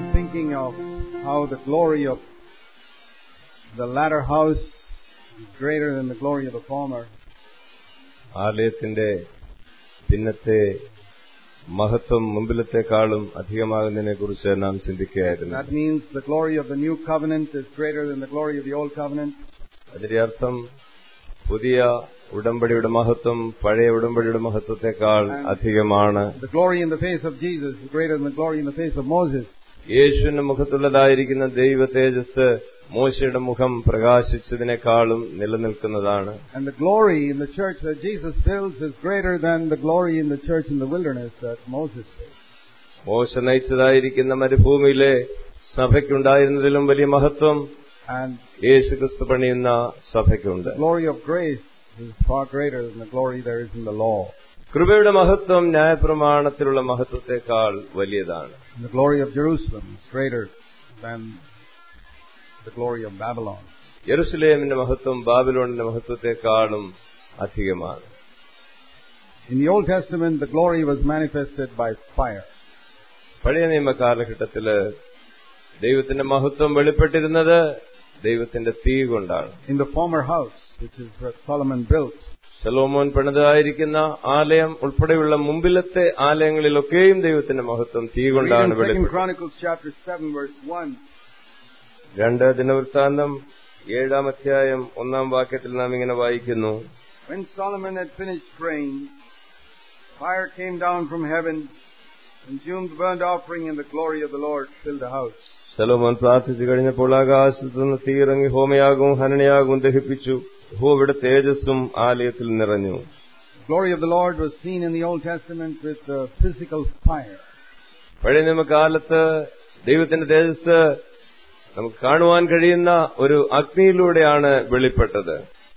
thinking of how the glory of the latter house is greater than the glory of the former. ആലയത്തിന്റെ പിന്നത്തെ മഹത്വം മുമ്പിലത്തെക്കാളും അധികമാകുന്നതിനെ കുറിച്ച് നാം ചിന്തിക്കുകയായിരുന്നു That means the glory of the new covenant is greater than the glory of the old covenant. അതിന്റെ അർത്ഥം പുതിയ ഉടമ്പടിയുടെ മഹത്വം പഴയ ഉടമ്പടിയുടെ മഹത്വത്തെക്കാൾ അധികമാണ് The glory in the face of Jesus is greater than the glory in the face of Moses. യേശുവിന്റെ മുഖത്തുള്ളതായിരിക്കുന്ന ദൈവ തേജസ് മോശയുടെ മുഖം പ്രകാശിച്ചതിനേക്കാളും നിലനിൽക്കുന്നതാണ് And the glory in the church that Jesus builds is greater than the glory in the church in the wilderness that Moses built. മോശ നയിച്ചതായിരിക്കുന്ന മരുഭൂമിയിലെ സഭയ്ക്കുണ്ടായിരുന്നതിലും വലിയ മഹത്വം And യേശു ക്രിസ്തു പണിയുന്ന സഭയ്ക്കുണ്ട് the glory of grace is far greater than the glory there is in the law. കൃപയുടെ മഹത്വം ന്യായപ്രമാണത്തിലുള്ള മഹത്വത്തെക്കാൾ വലിയതാണ് And the glory of Jerusalem is greater than the glory of Babylon. യെറുസലേമിന്റെ മഹത്വം ബാബിലോണിന്റെ മഹത്വത്തെക്കാളും അധികമാണ് In the Old Testament, the glory was manifested by fire. പഴയ നിയമ കാലഘട്ടത്തില് ദൈവത്തിന്റെ മഹത്വം വെളിപ്പെട്ടിരുന്നത് ദൈവത്തിന്റെ തീ കൊണ്ടാണ് In the former house, which is what Solomon built, ശലോമോൻ പണിതായിരിക്കുന്ന ആലയം ഉൾപ്പെടെയുള്ള മുമ്പിലത്തെ ആലയങ്ങളിലൊക്കെയും ദൈവത്തിന്റെ മഹത്വം തീ read കൊണ്ടാണ് in Second വെളിപ്പെട്ടത് Chronicles chapter 7 verse 1, രണ്ട് ദിനവൃത്താന്തം ഏഴാം അധ്യായം ഒന്നാം വാക്യത്തിൽ നാം ഇങ്ങനെ വായിക്കുന്നു When Solomon had finished praying, fire came down from heaven, consumed the burnt offering, and the glory of the Lord filled the house. ശലോമോൻ പ്രാർത്ഥിച്ചു കഴിഞ്ഞപ്പോൾ ആകാശത്തു നിന്ന് തീയിറങ്ങി ഹോമയാകും ഹനനയാകും ദഹിപ്പിച്ചു യഹോവയുടെ തേജസ്സും ആലയത്തിൽ നിറഞ്ഞു The glory of the Lord was seen in the Old Testament with the physical fire. പഴയ നിയമകാലത്ത് ദൈവത്തിന്റെ തേജസ് നമുക്ക് കാണുവാൻ കഴിയുന്ന ഒരു അഗ്നിയിലൂടെയാണ് വെളിപ്പെട്ടത്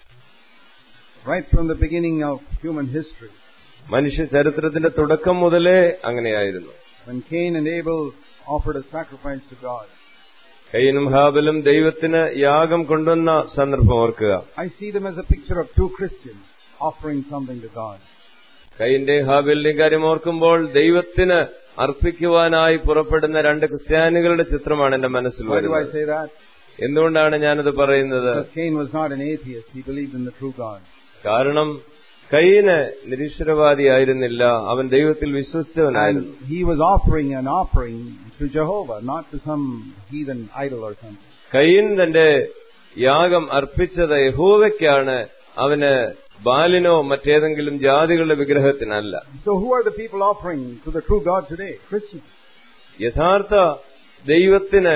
Right from the beginning of human history, മനുഷ്യ ചരിത്രത്തിന്റെ തുടക്കം മുതലേ അങ്ങനെയായിരുന്നു when Cain and Abel offered a sacrifice to God. കയ്യനും ഹാബലും ദൈവത്തിന് യാഗം കൊണ്ടുവന്ന സന്ദർഭം ഓർക്കുക I see them as a picture of two Christians offering something to God. കയ്യന്റെയും ഹാബലിന്റെയും കാര്യം ഓർക്കുമ്പോൾ ദൈവത്തിന് അർപ്പിക്കുവാനായി പുറപ്പെടുന്ന രണ്ട് ക്രിസ്ത്യാനികളുടെ ചിത്രമാണ് എന്റെ മനസ്സിൽ Why do I വരുന്നത് say that? എന്തുകൊണ്ടാണ് ഞാനത് പറയുന്നത് Because Cain was not an atheist. He believed in the true God. കാരണം കയ്യന് നിരീശ്വരവാദിയായിരുന്നില്ല അവൻ ദൈവത്തിൽ വിശ്വസിച്ചവനായിരുന്നു And he was offering an offering to Jehovah, not to some heathen idol or something. കയ്യൻ തന്റെ യാഗം അർപ്പിച്ചത് യഹോവയ്ക്കാണ് അവന് ബാലിനോ മറ്റേതെങ്കിലും ജാതികളുടെ വിഗ്രഹത്തിനല്ല So who are the people offering to the true God today? Christians. യഥാർത്ഥ ദൈവത്തിന്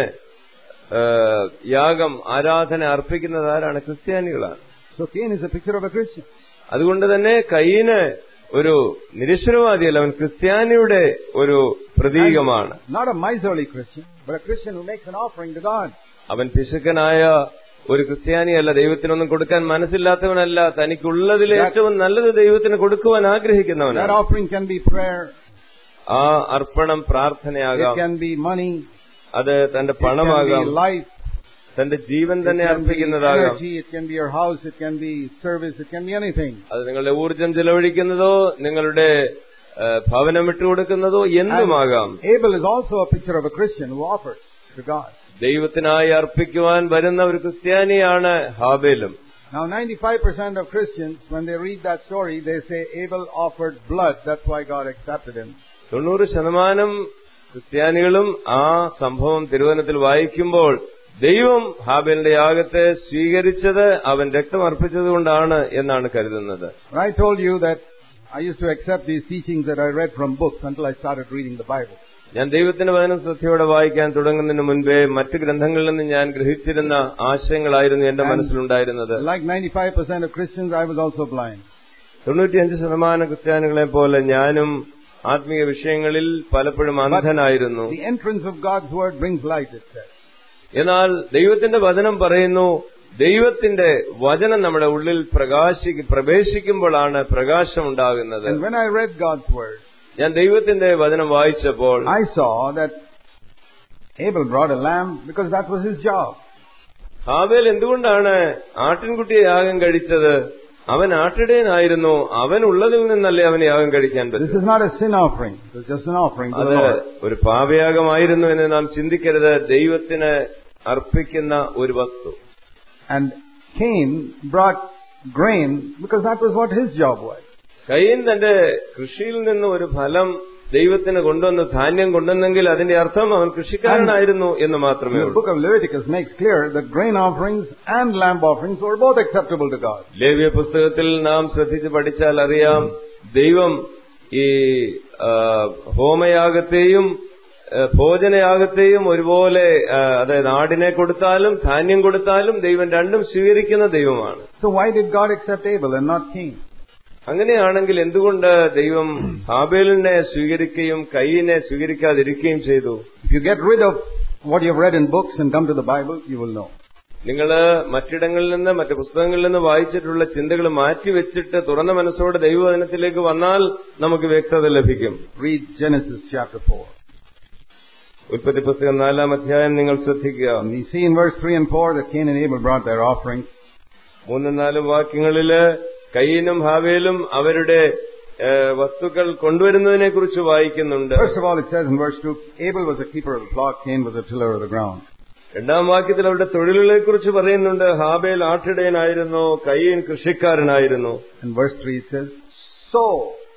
ആ, യാഗം ആരാധന അർപ്പിക്കുന്നത് ആരാണ് ക്രിസ്ത്യാനികളാണ് So Cain is a picture of a Christian. അതുകൊണ്ട് തന്നെ കയ്യന് ഒരു നിരീശ്വരവാദിയല്ല അവൻ ക്രിസ്ത്യാനിയുടെ ഒരു പ്രതീകമാണ് Not a miserly Christian, but a Christian who makes an offering to God. അവൻ പിശുക്കനായ ഒരു ക്രിസ്ത്യാനിയല്ല ദൈവത്തിനൊന്നും കൊടുക്കാൻ മനസ്സില്ലാത്തവനല്ല തനിക്കുള്ളതിൽ ഏറ്റവും നല്ലത് ദൈവത്തിന് കൊടുക്കുവാൻ That ആഗ്രഹിക്കുന്നവനാണ് offering can be prayer, ആ അർപ്പണം it പ്രാർത്ഥനയാകാം can be money, അത് തന്റെ it can പണമാകാം be life, തന്റെ ജീവൻ it തന്നെ can be അർപ്പിക്കുന്നതാകാം energy, it can be your house, it can be service, it can be anything. അത് നിങ്ങളുടെ ഊർജം ചെലവഴിക്കുന്നതോ നിങ്ങളുടെ ആ, ഭവനം വിട്ടുകൊടുക്കുന്നതോ എന്തുമാകാം Abel is also a picture of a Christian who offers to God. ദൈവത്തിനായി അർപ്പിക്കുവാൻ വരുന്ന ഒരു ക്രിസ്ത്യാനിയാണ് ഹാബേലും Now 95% of Christians, when they read that story, they say Abel offered blood, that's why God accepted him. തൊണ്ണൂറ് ശതമാനം ക്രിസ്ത്യാനികളും ആ സംഭവം തിരുവനത്തിൽ വായിക്കുമ്പോൾ ദൈവം ഹാബേലിന്റെ യാഗത്തെ സ്വീകരിച്ചത് അവൻ രക്തം അർപ്പിച്ചതുകൊണ്ടാണ് എന്നാണ് കരുതുന്നത് But I told you that I used to accept these teachings that I read from books until I started reading the Bible. ഞാൻ ദൈവത്തിന്റെ വചനം ശ്രദ്ധയോടെ വായിക്കാൻ തുടങ്ങുന്നതിന് മുൻപേ മറ്റ് ഗ്രന്ഥങ്ങളിൽ നിന്ന് ഞാൻ ഗ്രഹിച്ചിരുന്ന ആശയങ്ങളായിരുന്നു എന്റെ മനസ്സിലുണ്ടായിരുന്നത് Like 95% of Christians, I was also blind. തൊണ്ണൂറ്റിയഞ്ച് ശതമാനം ക്രിസ്ത്യാനികളെ പോലെ ഞാനും ആത്മീയ വിഷയങ്ങളിൽ പലപ്പോഴും അന്ധനായിരുന്നു The entrance of God's word brings light, it says. എന്നാൽ ദൈവത്തിന്റെ വചനം പറയുന്നു ദൈവത്തിന്റെ വചനം നമ്മുടെ ഉള്ളിൽ പ്രകാശി പ്രവേശിക്കുമ്പോഴാണ് പ്രകാശം ഉണ്ടാകുന്നത് And when I read God's word, ഞാൻ ദൈവത്തിന്റെ വചനം വായിച്ചപ്പോൾ I saw that Abel brought a lamb because that was his job. ഹാബേൽ എന്തുകൊണ്ടാണ് ആട്ടിൻകുട്ടിയെ യാഗം കഴിച്ചത് അവൻ ആട്ടിടയനായിരുന്നു അവൻ ഉള്ളതിൽ നിന്നല്ലേ അവന് യാഗം കഴിക്കാൻ This പറ്റും is not a sin offering. This is just an offering to അത് the Lord. ഒരു പാപയാഗമായിരുന്നു എന്ന് നാം ചിന്തിക്കരുത് ദൈവത്തിന് അർപ്പിക്കുന്ന ഒരു വസ്തു And Cain brought grain because that was what his job was. കയ്യൻ തന്റെ കൃഷിയിൽ നിന്ന് ഒരു ഫലം ദൈവത്തിന് കൊണ്ടുവന്ന് ധാന്യം കൊണ്ടുവന്നെങ്കിൽ അതിന്റെ അർത്ഥം അവൻ കൃഷിക്കാരനായിരുന്നു എന്ന് മാത്രമേ The ഉള്ളൂ book of Leviticus makes clear that grain offerings and lamb offerings were both acceptable to God. ലേവ്യ പുസ്തകത്തിൽ നാം ശ്രദ്ധിച്ച് പഠിച്ചാൽ അറിയാം ദൈവം ഈ ആ, ഹോമയാഗത്തെയും ആ, ഭോജനയാഗത്തെയും ഒരുപോലെ ആ, അതായത് ആടിനെ കൊടുത്താലും ധാന്യം കൊടുത്താലും ദൈവം രണ്ടും സ്വീകരിക്കുന്ന ദൈവമാണ് So why did God accept Abel and not Cain? അങ്ങനെയാണെങ്കിൽ എന്തുകൊണ്ട് ദൈവം ഹാബേലിനെ സ്വീകരിക്കുകയും കയ്യിനെ സ്വീകരിക്കാതിരിക്കുകയും ചെയ്തു If you get rid of what you've read in books and come to the Bible, you will know. നിങ്ങൾ മറ്റിടങ്ങളിൽ നിന്ന് മറ്റ് പുസ്തകങ്ങളിൽ നിന്ന് വായിച്ചിട്ടുള്ള ചിന്തകൾ മാറ്റിവെച്ചിട്ട് തുറന്ന മനസ്സോടെ ദൈവവചനത്തിലേക്ക് വന്നാൽ നമുക്ക് വ്യക്തത ലഭിക്കും Read Genesis chapter 4. ഉൽപ്പത്തി പുസ്തകം നാലാം അധ്യായം നിങ്ങൾ ശ്രദ്ധിക്കുക And we see in verse 3 and 4 that Cain and Abel brought their offerings. മൂന്നും നാലും വാക്യങ്ങളില് കയ്യനും ഹാവേലും അവരുടെ ഏഹ്, വസ്തുക്കൾ കൊണ്ടുവരുന്നതിനെ കുറിച്ച് വായിക്കുന്നുണ്ട് First of all, it says in verse 2, Abel was a keeper of the flock, Cain was a tiller of the ground. രണ്ടാം വാക്യത്തിൽ അവരുടെ തൊഴിലുകളെ കുറിച്ച് പറയുന്നുണ്ട് ഹാബേൽ ആട്ടിടയനായിരുന്നു കയ്യൻ കൃഷിക്കാരനായിരുന്നു In verse 3 it says, So.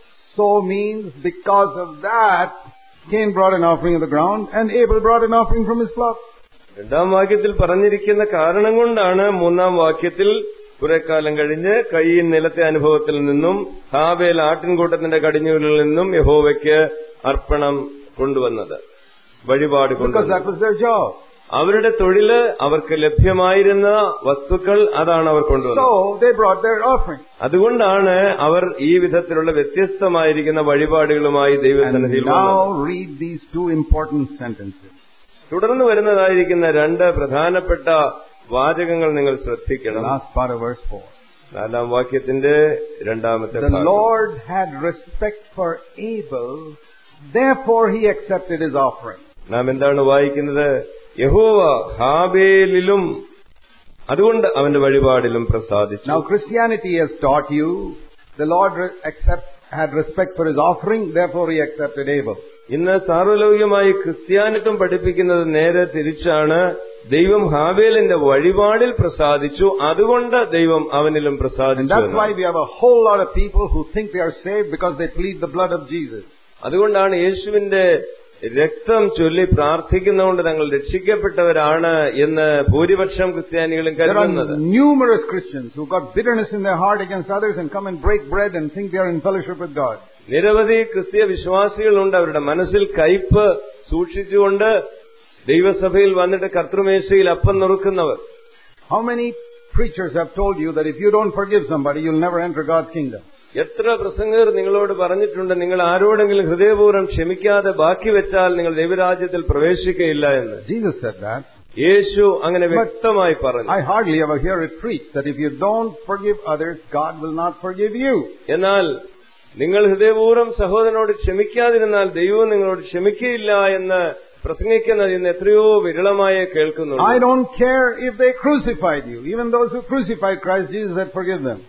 So means because of that, Cain brought an offering of the ground and Abel brought an offering from his flock. രണ്ടാം വാക്യത്തിൽ പറഞ്ഞിരിക്കുന്ന കാരണം കൊണ്ടാണ് മൂന്നാം വാക്യത്തിൽ കുറെ കാലം കഴിഞ്ഞ് കയ്യൻ നിലത്തെ അനുഭവത്തിൽ നിന്നും ഹാബേൽ ആട്ടിൻകൂട്ടത്തിന്റെ കടിഞ്ഞൂലിൽ നിന്നും യഹോവയ്ക്ക് അർപ്പണം കൊണ്ടുവന്നത് വഴിപാട് Because കൊണ്ടുവന്നത് that was their job. അവരുടെ തൊഴില് അവർക്ക് ലഭ്യമായിരുന്ന വസ്തുക്കൾ അതാണ് അവർ കൊണ്ടുവന്നത് So they brought their offering. അതുകൊണ്ടാണ് അവർ ഈ വിധത്തിലുള്ള വ്യത്യസ്തമായിരിക്കുന്ന വഴിപാടുകളുമായി And ദൈവസന്നിധിയിൽ വന്നത് now read these two important sentences. തുടർന്ന് വരുന്നതായിരിക്കുന്ന രണ്ട് പ്രധാനപ്പെട്ട വാചകങ്ങൾ നിങ്ങൾ The ശ്രദ്ധിക്കണം last part of verse 4. നാലാം വാക്യത്തിന്റെ രണ്ടാമത്തെ The ഭാഗം. Lord had respect for Abel, therefore he accepted his offering. നാം എന്താണ് വായിക്കുന്നത് യഹോവ ഹാബേലിലും അതുകൊണ്ട് അവന്റെ വഴിപാടിലും പ്രസാദിച്ചു Now Christianity has taught you the Lord re- accept, had respect for his offering, therefore he accepted Abel. ഇന്ന് സാർവലൗകികമായി ക്രിസ്ത്യാനിത്വം പഠിപ്പിക്കുന്നത് നേരെ തിരിച്ചാണ് ദൈവം ഹാബേലിന്റെ വഴിപാടിൽ പ്രസാദിച്ചു അതുകൊണ്ട് ദൈവം അവനിലും And പ്രസാദിച്ചു that's എന്നാണ്. why we have a whole lot of people who think they are saved because they plead the blood of Jesus. അതുകൊണ്ടാണ് യേശുവിന്റെ രക്തം ചൊല്ലി പ്രാർത്ഥിക്കുന്നതുകൊണ്ട് തങ്ങൾ രക്ഷിക്കപ്പെട്ടവരാണ് എന്ന് ഭൂരിപക്ഷം ക്രിസ്ത്യാനികളും There കരുതുന്നത് are numerous Christians who got bitterness in their heart against others and come and break bread and think they are in fellowship with God. നിരവധി ക്രിസ്തീയ വിശ്വാസികളുണ്ട് അവരുടെ മനസ്സിൽ കയ്പ് സൂക്ഷിച്ചുകൊണ്ട് ദൈവസഭയിൽ വന്നിട്ട് കർത്തൃമേശയിൽ അപ്പം നുറുക്കുന്നവർ How many preachers have told you that if you don't forgive somebody, you'll never enter God's kingdom? എത്ര പ്രസംഗകർ നിങ്ങളോട് പറഞ്ഞിട്ടുണ്ട് നിങ്ങൾ ആരോടെങ്കിലും ഹൃദയപൂർവ്വം ക്ഷമിക്കാതെ ബാക്കി വെച്ചാൽ നിങ്ങൾ ദൈവരാജ്യത്തിൽ പ്രവേശിക്കയില്ല എന്ന് Jesus said that. യേശു അങ്ങനെ വ്യക്തമായി പറഞ്ഞു I hardly ever hear it preached that if you don't forgive others, God will not forgive you. എന്നാൽ നിങ്ങൾ ഹൃദയപൂർവ്വം സഹോദരനോട് ക്ഷമിക്കാതിരുന്നാൽ ദൈവം നിങ്ങളോട് ക്ഷമിക്കയില്ല എന്ന് പ്രസംഗിക്കുന്നത് ഇന്ന് എത്രയോ വിരളമായേ I കേൾക്കുന്നുണ്ട് don't care if they crucified you. Even those who crucified Christ Jesus said, forgive them.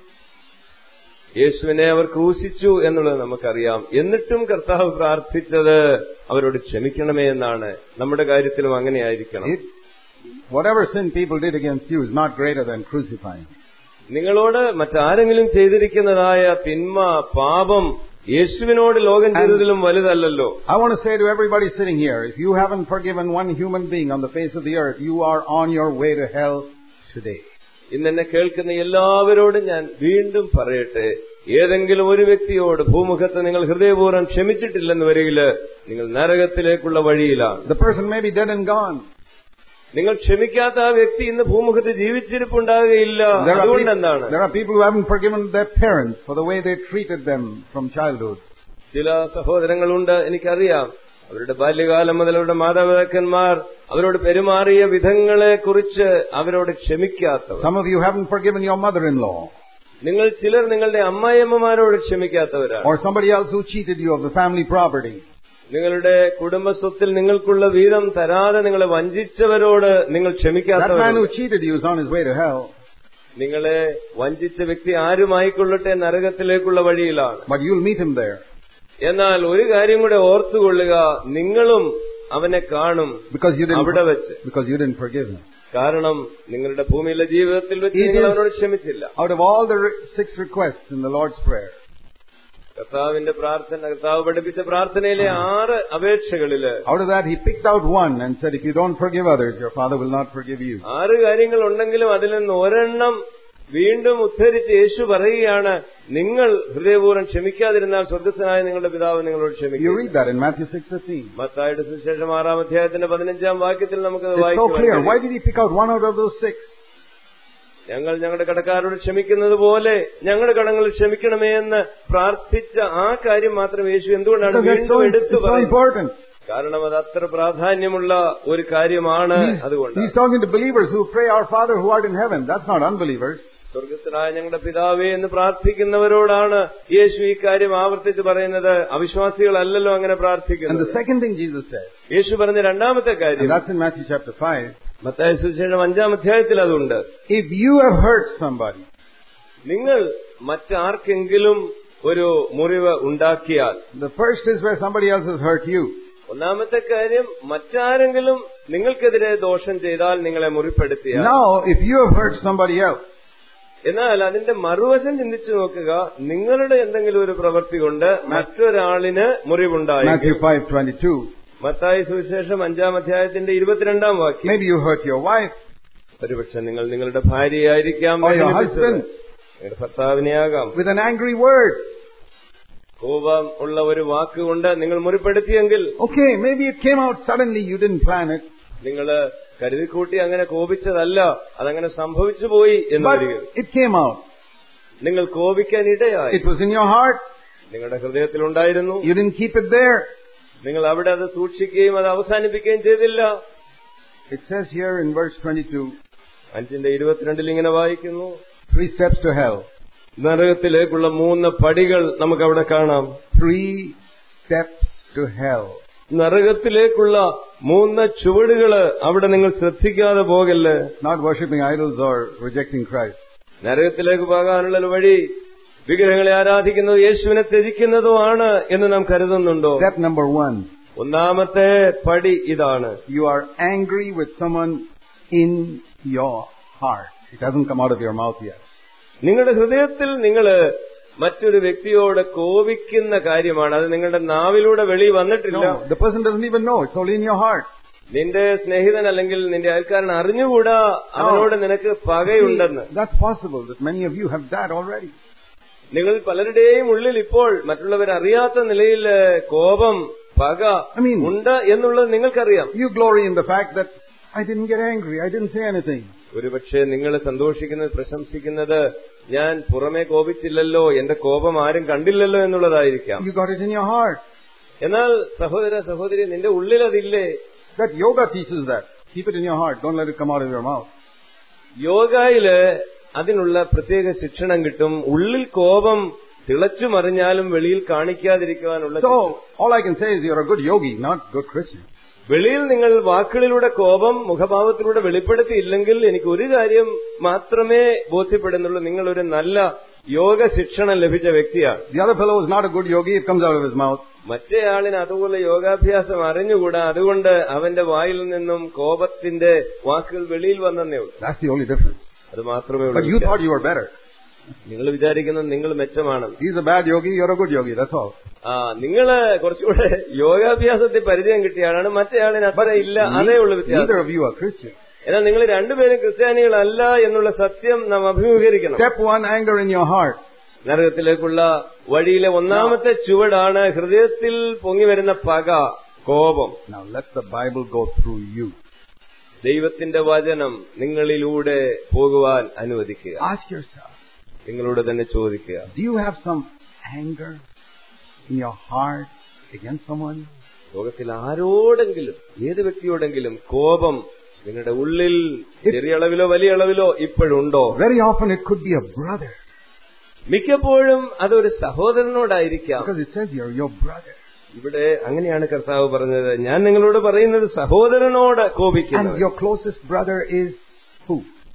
യേശുവിനെ അവർ ക്രൂശിച്ചു എന്നുള്ളത് നമുക്കറിയാം എന്നിട്ടും കർത്താവ് പ്രാർത്ഥിച്ചത് അവരോട് ക്ഷമിക്കണമേ എന്നാണ് നമ്മുടെ കാര്യത്തിലും അങ്ങനെയായിരിക്കണം It, whatever sin people did against you is not greater than crucifying. നിങ്ങളോട് മറ്റാരെങ്കിലും ചെയ്തിരിക്കുന്നതായ തിന്മ പാപം യേശുവിനോട് ലോകം ചെയ്തതിലും വലുതല്ലല്ലോ I want to say to everybody sitting here, if you haven't forgiven one human being on the face of the earth, you are on your way to hell today. ഇന്ന് എന്നെ കേൾക്കുന്ന എല്ലാവരോടും ഞാൻ വീണ്ടും പറയട്ടെ ഏതെങ്കിലും ഒരു വ്യക്തിയോട് ഭൂമുഖത്ത് നിങ്ങൾ ഹൃദയപൂർവ്വം ക്ഷമിച്ചിട്ടില്ലെന്ന് വരികില് നിങ്ങൾ നരകത്തിലേക്കുള്ള വഴിയിലാണ് The person may be dead and gone. നിങ്ങൾ ക്ഷമിക്കാത്ത ആ വ്യക്തി ഇന്ന് ഭൂമുഖത്ത് ജീവിച്ചിരിപ്പുണ്ടാകുകയില്ല There are, അതുകൊണ്ട് peop- എന്താണ് there are people who haven't forgiven their parents for the way they treated them from childhood. ചില സഹോദരങ്ങളുണ്ട് എനിക്കറിയാം അവരുടെ ബാല്യകാലം മുതൽ അവരുടെ മാതാപിതാക്കന്മാർ അവരോട് പെരുമാറിയ വിധങ്ങളെ കുറിച്ച് അവരോട് ക്ഷമിക്കാത്തവർ Some of you haven't forgiven your mother-in-law നിങ്ങൾ ചിലർ നിങ്ങളുടെ അമ്മായിയമ്മമാരോട് ക്ഷമിക്കാത്തവരാണ് or somebody else who cheated you of the family property. നിങ്ങളുടെ കുടുംബസ്വത്തിൽ നിങ്ങൾക്കുള്ള വീതം തരാതെ നിങ്ങളെ വഞ്ചിച്ചവരോട് നിങ്ങൾ That man ക്ഷമിക്കാത്തവർ who cheated you is on his way to hell. നിങ്ങളെ വഞ്ചിച്ച വ്യക്തി ആരുമായിക്കൊള്ളട്ടെ നരകത്തിലേക്കുള്ള വഴിയിലാണ് But you'll meet him there. എന്നാൽ ഒരു കാര്യം കൂടെ ഓർത്തുകൊള്ളുക നിങ്ങളും അവനെ കാണും Because you അവിടെ didn't, വെച്ച് because you didn't forgive him. കാരണം നിങ്ങളുടെ ഭൂമിയിലെ ജീവിതത്തിൽ വെച്ച് It നിങ്ങൾ is- അവനോട് ക്ഷമിച്ചില്ല Out of all the re- six requests in the Lord's Prayer, കർത്താവിന്റെ പ്രാർത്ഥന കർത്താവ് പഠിപ്പിച്ച പ്രാർത്ഥനയിലെ ആറ് അപേക്ഷകളില് out of that he picked out one and said, if you don't forgive others, your Father will not forgive you. ആറ് കാര്യങ്ങൾ ഉണ്ടെങ്കിലും അതിൽ നിന്ന് ഒരെണ്ണം വീണ്ടും ഉദ്ധരിച്ച് യേശു പറയുകയാണ് നിങ്ങൾ ഹൃദയപൂർവ്വം ക്ഷമിക്കാതിരുന്നാൽ സ്വർഗസ്ഥനായ നിങ്ങളുടെ പിതാവ് നിങ്ങളോട് You ക്ഷമിക്കും read that in Matthew 6.15. മത്തായുടെ സുവിശേഷം ആറാം അധ്യായത്തിന്റെ പതിനഞ്ചാം വാക്യത്തിൽ നമുക്കത് It's so വായിക്കുവാൻ clear. കഴിയും. Why did he pick out one out of those six? ഞങ്ങൾ ഞങ്ങളുടെ കടക്കാരോട് ക്ഷമിക്കുന്നത് പോലെ ഞങ്ങളുടെ കടങ്ങൾ ക്ഷമിക്കണമേ എന്ന് പ്രാർത്ഥിച്ച ആ കാര്യം മാത്രം യേശു എന്തുകൊണ്ടാണ് Because that's so, വീണ്ടും it's എടുത്തു so പറയുന്നത് important. കാരണം അത് അത്ര പ്രാധാന്യമുള്ള ഒരു കാര്യമാണ് He's, അതുകൊണ്ട് he's talking to believers who pray, Our Father who art in heaven. That's not unbelievers. സ്വർഗത്തിനായ ഞങ്ങളുടെ പിതാവേ എന്ന് പ്രാർത്ഥിക്കുന്നവരോടാണ് യേശു ഈ കാര്യം ആവർത്തിച്ച് പറയുന്നത് അവിശ്വാസികളല്ലല്ലോ അങ്ങനെ And പ്രാർത്ഥിക്കുന്നത് the second thing Jesus said, യേശു പറഞ്ഞ രണ്ടാമത്തെ and കാര്യം that's in Matthew chapter 5, മത്തായ സുവിശേഷം അഞ്ചാം അധ്യായത്തിൽ അതുണ്ട് if you have hurt somebody, നിങ്ങൾ മറ്റാർക്കെങ്കിലും ഒരു മുറിവ് ഉണ്ടാക്കിയാൽ the first is where somebody else has hurt you. ഒന്നാമത്തെ കാര്യം മറ്റാരെങ്കിലും നിങ്ങൾക്കെതിരെ ദോഷം ചെയ്താൽ നിങ്ങളെ മുറിപ്പെടുത്തിയാൽ Now, if you have hurt somebody else, എന്നാൽ അതിന്റെ മറുവശം ചിന്തിച്ചു നോക്കുക നിങ്ങളുടെ എന്തെങ്കിലും ഒരു പ്രവൃത്തി കൊണ്ട് മറ്റൊരാളിന് മുറിവുണ്ടായെങ്കിൽ Matthew 5:22, മത്തായി സുവിശേഷം അഞ്ചാം അധ്യായത്തിന്റെ ഇരുപത്തിരണ്ടാം വാക്യം maybe you hurt your wife ഒരുപക്ഷെ നിങ്ങൾ നിങ്ങളുടെ ഭാര്യയായിരിക്കാം or your വേദനിപ്പിച്ചത്. husband നിങ്ങളുടെ ഭർത്താവിനെയാകാം with an angry word. കോപം ഉള്ള ഒരു വാക്കുകൊണ്ട് നിങ്ങൾ മുറിപ്പെടുത്തിയെങ്കിൽ Okay, maybe it came out suddenly, you didn't plan it, നിങ്ങൾ കരുതിക്കൂട്ടി അങ്ങനെ കോപിച്ചതല്ല അതങ്ങനെ സംഭവിച്ചു പോയി എന്ന് but വരിക it came out. നിങ്ങൾ കോപിക്കാൻ ഇടയായി It was in your heart. നിങ്ങളുടെ ഹൃദയത്തിലുണ്ടായിരുന്നു You didn't keep it there. നിങ്ങൾ അവിടെ അത് സൂക്ഷിക്കുകയും അത് അവസാനിപ്പിക്കുകയും ചെയ്തില്ല It says here in verse 22, അഞ്ചിന്റെ ഇരുപത്തിരണ്ടിൽ ഇങ്ങനെ വായിക്കുന്നു three steps to hell. നരകത്തിലേക്കുള്ള മൂന്ന് പടികൾ നമുക്കവിടെ കാണാം Three steps to hell. നരകത്തിലേക്കുള്ള മൂന്ന് ചുവടുകള് അവിടെ നിങ്ങൾ ശ്രദ്ധിക്കാതെ പോകല്ലേ Not worshipping idols or rejecting Christ. നരകത്തിലേക്ക് പോകാനുള്ള ഒരു വഴി വിഗ്രഹങ്ങളെ ആരാധിക്കുന്നത് യേശുവിനെ ത്യജിക്കുന്നതുമാണ് എന്ന് നാം കരുതുന്നുണ്ടോ Step number one. ഒന്നാമത്തെ പടി ഇതാണ് You are angry with someone in your heart. It hasn't come out of your mouth yet. നിങ്ങളുടെ ഹൃദയത്തിൽ നിങ്ങൾ മറ്റൊരു വ്യക്തിയോട് കോപിക്കുന്ന കാര്യമാണ് അത് നിങ്ങളുടെ നാവിലൂടെ വെളി വന്നിട്ടില്ല No, the person doesn't even know. It's only in your heart. നിന്റെ സ്നേഹിതൻ അല്ലെങ്കിൽ നിന്റെ അയൽക്കാരൻ അറിഞ്ഞുകൂടാ അവനോട് നിനക്ക് പകയുണ്ടെന്ന് See, that's possible that many of you have that already. നിങ്ങൾ പലരുടെയും ഉള്ളിൽ ഇപ്പോൾ മറ്റുള്ളവരറിയാത്ത നിലയിൽ കോപം പക I mean- ഉണ്ട് എന്നുള്ളത് നിങ്ങൾക്കറിയാം You glory in the fact that I didn't get angry. I didn't say anything. ഒരുപക്ഷെ നിങ്ങൾ സന്തോഷിക്കുന്നത് പ്രശംസിക്കുന്നത് ഞാൻ പുറമേ കോപിച്ചില്ലല്ലോ എന്റെ കോപം ആരും കണ്ടില്ലല്ലോ എന്നുള്ളതായിരിക്കാം You got it in your heart. എന്നാൽ സഹോദര സഹോദരി നിന്റെ ഉള്ളിൽ അതില്ലേ That yoga teaches that. Keep it in your heart. Don't let it come out of your mouth. യോഗയില് അതിനുള്ള പ്രത്യേക ശിക്ഷണം കിട്ടും ഉള്ളിൽ കോപം തിളച്ചു മറിഞ്ഞാലും വെളിയിൽ കാണിക്കാതിരിക്കുവാനുള്ള So, ശിക്ഷണം. all I can say is you're a good yogi, not good Christian. വെളിയിൽ നിങ്ങൾ വാക്കുകളിലൂടെ കോപം മുഖഭാവത്തിലൂടെ വെളിപ്പെടുത്തിയില്ലെങ്കിൽ എനിക്ക് ഒരു കാര്യം മാത്രമേ ബോധ്യപ്പെടുന്നുള്ളൂ നിങ്ങൾ ഒരു നല്ല യോഗ ശിക്ഷണം ലഭിച്ച വ്യക്തിയാണ് The other fellow is not a good yogi. It comes out of his mouth. മറ്റേ ആളിന് അതുപോലെ യോഗാഭ്യാസം അറിഞ്ഞുകൂടാ അതുകൊണ്ട് അവന്റെ വായിൽ നിന്നും കോപത്തിന്റെ വാക്കുകൾ വെളിയിൽ വന്നേ ഉള്ളൂ That's the only difference. അത് മാത്രമേ But you ഉള്ളൂ thought you were better. നിങ്ങൾ വിചാരിക്കുന്നത് നിങ്ങൾ മെച്ചമാണെന്ന് He's a bad yogi. You're a good yogi. That's all. ആ നിങ്ങള് കുറച്ചുകൂടെ യോഗാഭ്യാസത്തിൽ പരിചയം കിട്ടിയ ആളാണ് മറ്റേ ആളിന് അത്ര ഇല്ല അതേ ഉള്ളൂ വ്യത്യാസം Neither of you are Christian. എന്നാൽ നിങ്ങൾ രണ്ടുപേരും ക്രിസ്ത്യാനികളല്ല എന്നുള്ള സത്യം നാം അഭിമുഖീകരിക്കണം Step one, anger in your heart. നരകത്തിലേക്കുള്ള വഴിയിലെ ഒന്നാമത്തെ ചുവടാണ് ഹൃദയത്തിൽ പൊങ്ങി വരുന്ന പക കോപം Now let the Bible go through you. ദൈവത്തിന്റെ വചനം നിങ്ങളിലൂടെ പോകുവാൻ അനുവദിക്കുക Ask yourself, നിങ്ങളോട് തന്നെ ചോദിക്കുക do you have some anger in your heart against someone? ലോകത്തിൽ ആരോടെങ്കിലും ഏത് വ്യക്തിയോടെങ്കിലും കോപം നിങ്ങളുടെ ഉള്ളിൽ ചെറിയ അളവിലോ വലിയ അളവിലോ ഇപ്പോഴുണ്ടോ Very often it could be a brother മിക്കപ്പോഴും അതൊരു സഹോദരനോടായിരിക്കാം because it says you're your brother. ഇവിടെ അങ്ങനെയാണ് കർത്താവ് പറഞ്ഞത് ഞാൻ നിങ്ങളോട് പറയുന്നത് സഹോദരനോട് And കോപിക്കുന്നു your closest brother is who?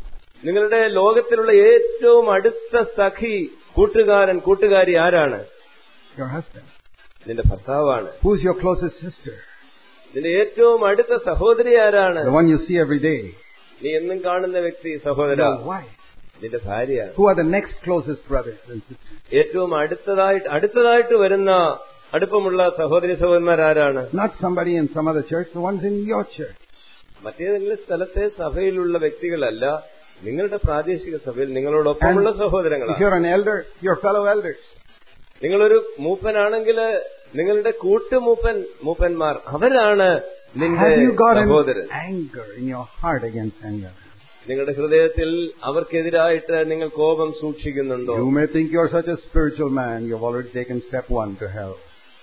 നിങ്ങളുടെ ലോകത്തിലുള്ള ഏറ്റവും അടുത്ത സഖി കൂട്ടുകാരൻ കൂട്ടുകാരി ആരാണ് Your husband. നിന്റെ ഭർത്താവാണ് Who's your closest sister? നിന്റെ ഏറ്റവും അടുത്ത സഹോദരി ആരാണ് The one you see every day. നീ എന്നും കാണുന്ന വ്യക്തി സഹോദര Your wife. നിന്റെ ഭാര്യയാണ് Who are the next closest brothers and sisters? ഏറ്റവും അടുത്തതായിട്ട് അടുത്തതായിട്ട് വരുന്ന അടുപ്പമുള്ള സഹോദരി സഹോദരന്മാരാരാണ് Not somebody in some other church, the ones in your church. മറ്റേതെങ്കിലും സ്ഥലത്തെ സഭയിലുള്ള വ്യക്തികളല്ല നിങ്ങളുടെ പ്രാദേശിക സഭയിൽ നിങ്ങളോടൊപ്പമുള്ള If സഹോദരങ്ങളാണ് you're an elder, your fellow elders. നിങ്ങളൊരു മൂപ്പനാണെങ്കിൽ നിങ്ങളുടെ കൂട്ടുമൂപ്പൻ മൂപ്പന്മാർ അവരാണ് നിന്റെ Have you got an സഹോദരൻ anger in your heart against any other? നിങ്ങളുടെ ഹൃദയത്തിൽ അവർക്കെതിരായിട്ട് നിങ്ങൾ കോപം സൂക്ഷിക്കുന്നുണ്ടോ You may think you're such a spiritual man, you've already taken step one to hell.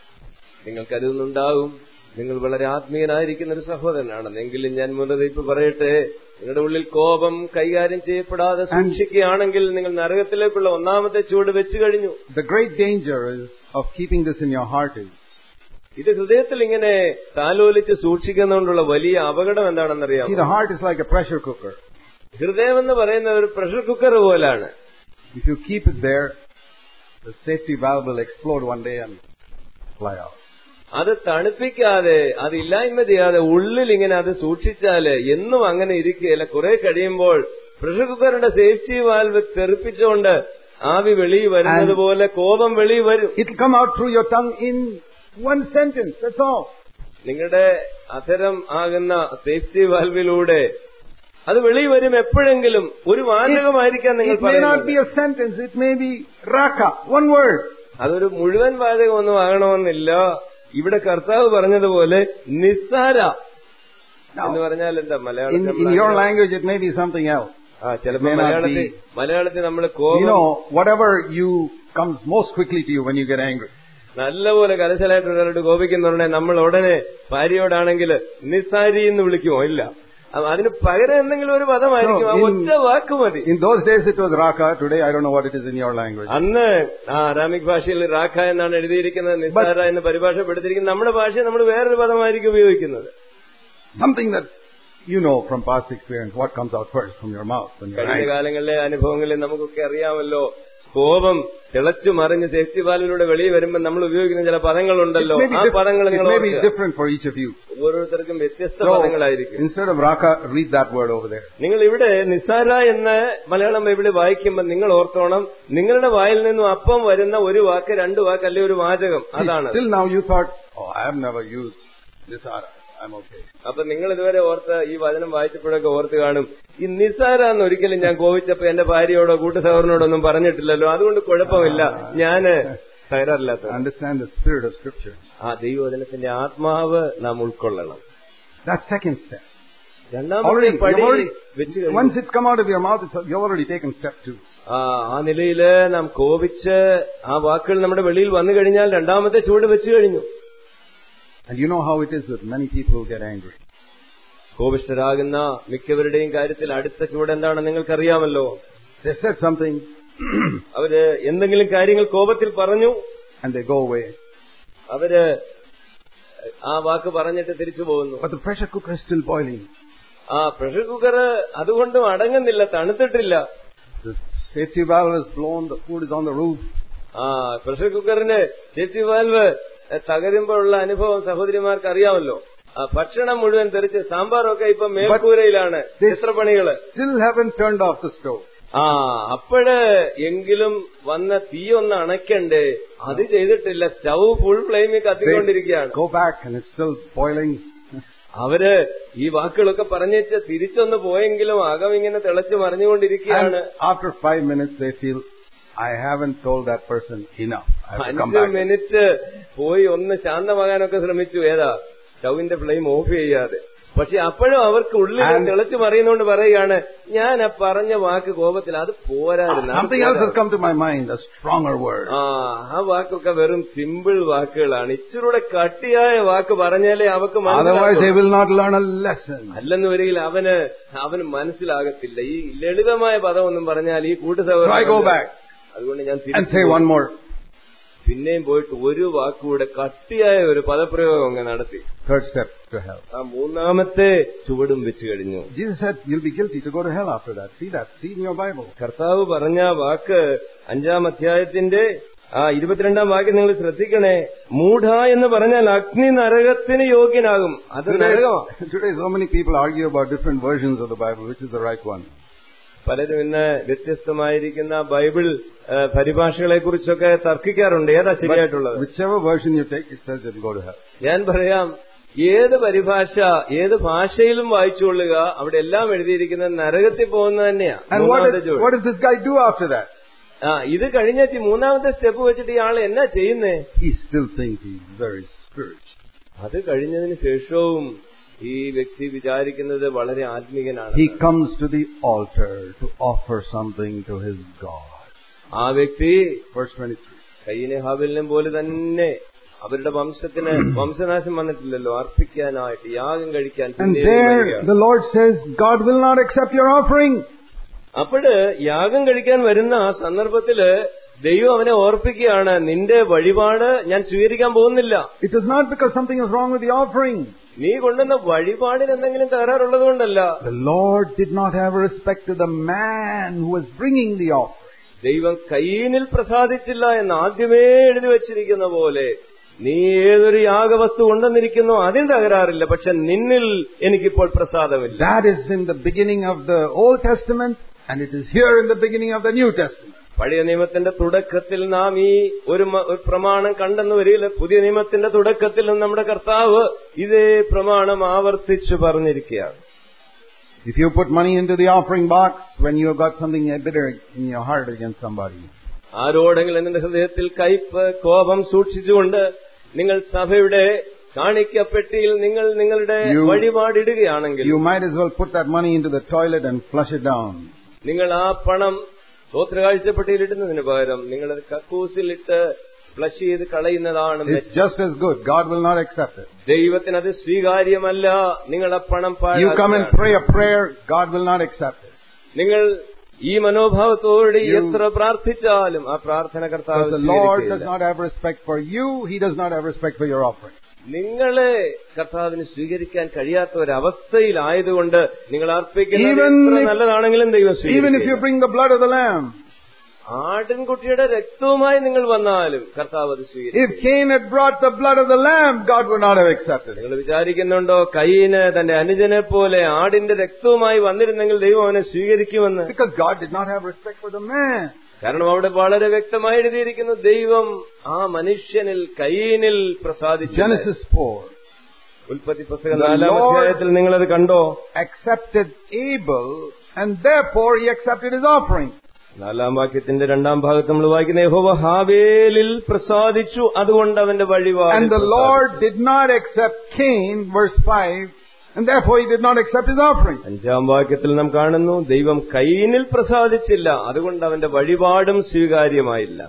നിങ്ങൾ കരുതുന്നുണ്ടാകും നിങ്ങൾ വളരെ ആത്മീയനായിരിക്കുന്ന ഒരു സഹോദരനാണ് എങ്കിലും ഞാൻ മുന്നറിയിപ്പ് പറയട്ടെ നിങ്ങളുടെ ഉള്ളിൽ കോപം കൈകാര്യം ചെയ്യപ്പെടാതെ സൂക്ഷിക്കുകയാണെങ്കിൽ നിങ്ങൾ നരകത്തിലേക്കുള്ള ഒന്നാമത്തെ ചുവട് വെച്ചു കഴിഞ്ഞു The great danger is of keeping this in your heart is ഇത് ഹൃദയത്തിൽ ഇങ്ങനെ താലോലിച്ച് സൂക്ഷിക്കുന്നതുകൊണ്ടുള്ള വലിയ അപകടം see എന്താണെന്നറിയാം the heart is like a pressure cooker. ഹൃദയം എന്ന് പറയുന്നത് ഒരു പ്രഷർ കുക്കർ പോലാണ് If you keep it there, the safety valve will explode one day and fly out. അത് തണുപ്പിക്കാതെ അത് ഇല്ലായ്മ ചെയ്യാതെ ഉള്ളിൽ ഇങ്ങനെ അത് സൂക്ഷിച്ചാല് എന്നും അങ്ങനെ ഇരിക്കുകയില്ല കുറെ കഴിയുമ്പോൾ പ്രഷർ കുക്കറിന്റെ സേഫ്റ്റി വാൽവ് തെറിപ്പിച്ചുകൊണ്ട് ആവി വെളി വരുന്നത് പോലെ കോപം വെളി വരും It'll come out through your tongue in one sentence, that's all. നിങ്ങളുടെ അധരം ആകുന്ന സേഫ്റ്റി വാൽവിലൂടെ അത് വെളി വരും എപ്പോഴെങ്കിലും ഒരു വാചകമായിരിക്കാം നിങ്ങൾ It may not പറയുന്നത് be a sentence, it may be raka, one word. അതൊരു മുഴുവൻ വാചകമൊന്നും ആകണമെന്നില്ല ഇവിടെ കർത്താവ് പറഞ്ഞതുപോലെ നിസ്സാര എന്ന് Now, പറഞ്ഞാൽ എന്താ in, മലയാളത്തിൽ in നമ്മൾ your അങ്ങനെ- language it may be something else. ആ ചിലപ്പോ may not മലയാളത്തിൽ be- മലയാളത്തിൽ നമ്മൾ You കോപം know, whatever you comes most quickly to you when you get angry. നല്ലപോലെ കലശലായിട്ട് ഒരാളോട് കോപിക്കുന്നുണ്ടെ നമ്മൾ ഉടനെ ഭാര്യയോടാണെങ്കിൽ നിസ്സാരി എന്ന് വിളിക്കുമോ ഇല്ല അപ്പൊ അതിന് പകരം എന്തെങ്കിലും ഒരു പദമായിരിക്കും ആ No, in- ഒറ്റ വാക്ക് മതി In those days it was raka, today I don't know what it is in your language. അന്ന് ആ അറാമിക് ഭാഷയിൽ റാഖ എന്നാണ് എഴുതിയിരിക്കുന്നത് നിസ്സാര എന്ന് പരിഭാഷപ്പെടുത്തിയിരിക്കുന്നത് നമ്മുടെ ഭാഷ നമ്മൾ വേറൊരു പദമായിരിക്കും ഉപയോഗിക്കുന്നത് Something that you know from past experience, what comes out first from your mouth when you're കഴിഞ്ഞ angry. കാലങ്ങളിലെ അനുഭവങ്ങളിൽ നമുക്കൊക്കെ അറിയാമല്ലോ കോപം തിളച്ചു മറിഞ്ഞ് സേഫ്റ്റി വാലിലൂടെ വെളിയിൽ വരുമ്പോൾ നമ്മൾ ഉപയോഗിക്കുന്ന ചില It പദങ്ങളുണ്ടല്ലോ may, be ആ diff- പദങ്ങൾ it നിങ്ങൾ may be ഓർക്കുക. different for each of you. ഓരോരുത്തർക്കും വ്യത്യസ്ത So, പദങ്ങളായിരിക്കും instead of raka, read that word over there. നിങ്ങൾ ഇവിടെ നിസ്സാര എന്ന് മലയാളം ബൈബിളിൽ വായിക്കുമ്പോൾ നിങ്ങൾ ഓർത്തോണം നിങ്ങളുടെ വായിൽ നിന്നും അപ്പം വരുന്ന ഒരു വാക്ക് രണ്ട് വാക്ക് അല്ലെ ഒരു വാചകം See, അതാണ് till now you thought, oh, I have never used this ara. I'm okay. അപ്പൊ നിങ്ങൾ ഇതുവരെ ഓർത്ത ഈ വചനം വായിച്ചപ്പോഴൊക്കെ ഓർത്ത് കാണും ഈ നിസ്സാര എന്ന് ഒരിക്കലും ഞാൻ കോപിച്ചപ്പോ എന്റെ ഭാര്യയോടോ കൂട്ടുസഹോദരനോടോ ഒന്നും പറഞ്ഞിട്ടില്ലല്ലോ അതുകൊണ്ട് കുഴപ്പമില്ല ഞാന് തകരാറില്ലാത്ത Understand the spirit of scripture. ആ ദൈവവചനത്തിന്റെ ആത്മാവ് നാം ഉൾക്കൊള്ളണം That's second step. രണ്ടാമത്തെ Already, പടി you've already, വെച്ച് കഴിഞ്ഞു. once it's come out of your mouth, it's, you've already taken step two. ആ ആ നിലയില് നാം കോപിച്ച് ആ വാക്കുകൾ നമ്മുടെ വെളിയിൽ വന്നു കഴിഞ്ഞാൽ രണ്ടാമത്തെ ചൂട് വെച്ചു കഴിഞ്ഞു And you know how it is with many people who get angry. കോപിഷ്ഠരാകുന്ന മിക്കവരുടെയും കാര്യത്തിൽ അടുത്ത ചൂട് എന്താണെന്ന് നിങ്ങൾക്കറിയാമല്ലോ They said something അവര് എന്തെങ്കിലും കാര്യങ്ങൾ കോപത്തിൽ പറഞ്ഞു and they go away. അവര് ആ വാക്ക് പറഞ്ഞിട്ട് തിരിച്ചു പോകുന്നു But the pressure cooker is still boiling. ആ പ്രഷർ കുക്കർ അതുകൊണ്ടും അടങ്ങുന്നില്ല തണുത്തിട്ടില്ല The safety valve is blown, the food is on the roof. ആ പ്രഷർ കുക്കറിന്റെ ചേച്ചി വാൽവ് തകരുമ്പോഴുള്ള അനുഭവം സഹോദരിമാർക്ക് അറിയാമല്ലോ ആ ഭക്ഷണം മുഴുവൻ തെറിച്ച് സാമ്പാറൊക്കെ ഇപ്പൊ മേൽക്കൂരയിലാണ് They ചിത്രപ്പണികള് still haven't turned off the stove. ആ അപ്പോഴ് എങ്കിലും വന്ന തീ ഒന്ന് അണയ്ക്കണ്ടേ അത് ചെയ്തിട്ടില്ല സ്റ്റൗ ഫുൾ ഫ്ലെയിമിൽ കത്തിക്കൊണ്ടിരിക്കുകയാണ് Go back and it's still boiling. അവര് ഈ വാക്കുകളൊക്കെ പറഞ്ഞിട്ട് തിരിച്ചൊന്ന് പോയെങ്കിലും അകം ഇങ്ങനെ തിളച്ചു And മറിഞ്ഞുകൊണ്ടിരിക്കുകയാണ് after five minutes they feel, I haven't told that person enough. I have to come അഞ്ച് back. മിനിറ്റ് പോയി ഒന്ന് ശാന്തമാകാനൊക്കെ ശ്രമിച്ചു ഏതാ സ്റ്റൗവിന്റെ ഫ്ലെയിം ഓഫ് ചെയ്യാതെ പക്ഷെ അപ്പോഴും അവർക്ക് ഉള്ളിൽ And- തിളച്ചു മറിയുന്നോണ്ട് പറയുകയാണ് ഞാൻ ആ പറഞ്ഞ വാക്ക് കോപത്തിൽ അത് പോരായിരുന്നു അത് Something else has പോരാ. come to my mind, a stronger word. ആ ആ വാക്കൊക്കെ വെറും സിമ്പിൾ വാക്കുകളാണ് ഇച്ചിരൂടെ കട്ടിയായ വാക്ക് പറഞ്ഞാലേ അവക്ക് Otherwise they മനസ്സിലാകൂ. will not learn a lesson. അല്ലെന്ന് വരികിൽ അവന് അവന് മനസ്സിലാകത്തില്ല ഈ ലളിതമായ പദമൊന്നും പറഞ്ഞാൽ ഈ So I go കൂട്ടുസഹോദരൻ back അതുകൊണ്ട് ഞാൻ and തിരിച്ചു say പോകും. one more. പിന്നെയും പോയിട്ട് ഒരു വാക്കുകൂടെ കട്ടിയായ ഒരു പദപ്രയോഗം അങ്ങ് നടത്തി Third step to hell. ആ മൂന്നാമത്തെ ചുവടും വെച്ച് കഴിഞ്ഞു Jesus said, You'll be guilty to go to hell after that. See that. See in your Bible. കർത്താവ് പറഞ്ഞ വാക്ക് അഞ്ചാം അധ്യായത്തിന്റെ ആ ഇരുപത്തിരണ്ടാം വാക്യം നിങ്ങൾ ശ്രദ്ധിക്കണേ മൂഢ എന്ന് പറഞ്ഞാൽ അഗ്നി നരകത്തിന് യോഗ്യനാകും അത് Today, നരകമാണ് today, so many people argue about different versions of the Bible, which is the right one. പലരും ഇന്ന് വ്യത്യസ്തമായിരിക്കുന്ന ബൈബിൾ ആ, പരിഭാഷകളെ കുറിച്ചൊക്കെ തർക്കിക്കാറുണ്ട് ഏതാ ശരിയായിട്ടുള്ളത് Whichever version you take, it says you'll go to hell. ഞാൻ പറയാം ഏത് പരിഭാഷ ഏത് ഭാഷയിലും വായിച്ചുകൊള്ളുക അവിടെ എല്ലാം എഴുതിയിരിക്കുന്നത് നരകത്തിൽ പോകുന്നത് തന്നെയാ And what, മൂന്നാമത്തെ is, ചുവട്. what does this guy do after that? ആ ഇത് കഴിഞ്ഞിട്ട് ഈ മൂന്നാമത്തെ സ്റ്റെപ്പ് വെച്ചിട്ട് ഇയാൾ എന്നാ ചെയ്യുന്നേ He still thinks he's very spiritual. അത് കഴിഞ്ഞതിന് ശേഷവും ഈ വ്യക്തി വിചാരിക്കുന്നത് വളരെ ആത്മീകനാണ് He comes to the altar to offer something to his God. ആ വ്യക്തി Verse 23. കയ്യിനെ ഹാബിലിനെ പോലെ തന്നെ അവരുടെ വംശത്തിന് വംശനാശം വന്നിട്ടില്ലല്ലോ അർപ്പിക്കാനായിട്ട് യാഗം കഴിക്കാൻ And പിന്നീട് there വരികയാണ്. the Lord says, God will not accept your offering. അപ്പോഴ് യാഗം കഴിക്കാൻ വരുന്ന ആ സന്ദർഭത്തില് ദൈവം അവനെ ഓർപ്പിക്കുകയാണ് നിന്റെ വഴിപാട് ഞാൻ സ്വീകരിക്കാൻ പോകുന്നില്ല It is not because something is wrong with the offering. നീ കൊണ്ടുവന്ന വഴിപാടിന് എന്തെങ്കിലും തകരാറുള്ളത് കൊണ്ടല്ല The Lord did not have respect to the man who was bringing the offering. ദൈവം കയ്യിനിൽ പ്രസാദിച്ചില്ല എന്ന് ആദ്യമേ എഴുതി വച്ചിരിക്കുന്ന പോലെ നീ ഏതൊരു യാഗവസ്തു കൊണ്ടുവന്നിരിക്കുന്നോ അതിന് തകരാറില്ല പക്ഷെ നിന്നിൽ എനിക്കിപ്പോൾ പ്രസാദമില്ല That is in the beginning of the Old Testament, and it is here in the beginning of the New Testament. പഴയ നിയമത്തിന്റെ തുടക്കത്തിൽ നാം ഈ ഒരു മ- ഒരു പ്രമാണം കണ്ടെന്ന് വരികില്ല പുതിയ നിയമത്തിന്റെ തുടക്കത്തിലും നമ്മുടെ കർത്താവ് ഇതേ പ്രമാണം ആവർത്തിച്ചു പറഞ്ഞിരിക്കുകയാണ് If you put money into the offering box when you have got something bitter in your heart against somebody, ആരോടെങ്കിലും നിന്റെ ഹൃദയത്തിൽ കയ്പ് കോപം സൂക്ഷിച്ചുകൊണ്ട് നിങ്ങൾ സഭയുടെ കാണിക്കപ്പെട്ടിയിൽ നിങ്ങൾ നിങ്ങളുടെ You- വഴിപാടിടുകയാണെങ്കിൽ you might as well put that money into the toilet and flush it down. നിങ്ങൾ ആ പണം സ്വോത്രകാഴ്ചപ്പെട്ടിയിലിടുന്നതിന് പകരം നിങ്ങളത് കക്കൂസിലിട്ട് ഫ്ലഷ് ചെയ്ത് കളയുന്നതാണ് It's മെച്ചം. just as good. God will not accept it. ദൈവത്തിന് അത് സ്വീകാര്യമല്ല നിങ്ങൾ ആ പണം You come and പാഴാക്കുകയാണ്. pray a prayer, God will not accept it. നിങ്ങൾ ഈ മനോഭാവത്തോടെ You- എത്ര പ്രാർത്ഥിച്ചാലും ആ പ്രാർത്ഥന കർത്താവ് Because the Lord does സ്വീകരിക്കുകയില്ല. not have respect for you, He does not have respect for your offering. നിങ്ങളെ കർത്താവിന് സ്വീകരിക്കാൻ കഴിയാത്ത ഒരവസ്ഥയിലായതുകൊണ്ട് നിങ്ങൾ അർപ്പിക്കുന്നത് Even എത്ര if- നല്ലതാണെങ്കിലും ദൈവം Even if you സ്വീകരിക്കില്ല. bring the blood of the lamb, ആട്ടിൻകുട്ടിയുടെ രക്തവുമായി നിങ്ങൾ വന്നാലും കർത്താവ് അത് if സ്വീകരിക്കും Cain had brought the blood of the lamb, God would not have accepted it. നിങ്ങൾ വിചാരിക്കുന്നുണ്ടോ കൈയിന് തന്റെ അനുജനെ പോലെ ആടിന്റെ രക്തവുമായി വന്നിരുന്നെങ്കിൽ ദൈവം അവനെ സ്വീകരിക്കുമെന്ന് Because God did not have respect for the man. കാരണം അവിടെ വളരെ വ്യക്തമായി എഴുതിയിരിക്കുന്നു ദൈവം ആ മനുഷ്യനിൽ കൈയിനിൽ പ്രസാദിച്ചു Genesis 4 ഉൽപ്പത്തി പുസ്തകം The നാലാം Lord- അധ്യായത്തിൽ നിങ്ങളത് കണ്ടോ accepted Abel, and therefore He accepted his offering. നാലാം വാക്യത്തിന്റെ രണ്ടാം ഭാഗത്ത് നമ്മൾ വായിക്കുന്ന യഹോവ ഹാവേലിൽ പ്രസാദിച്ചു അതുകൊണ്ട് അവന്റെ വഴിപാട് And the Lord did not accept Cain, verse 5, and therefore He did not accept his offering. അഞ്ചാം വാക്യത്തിൽ നാം കാണുന്നു ദൈവം കൈനിൽ പ്രസാദിച്ചില്ല അതുകൊണ്ട് അവന്റെ വഴിപാടും സ്വീകാര്യമായില്ല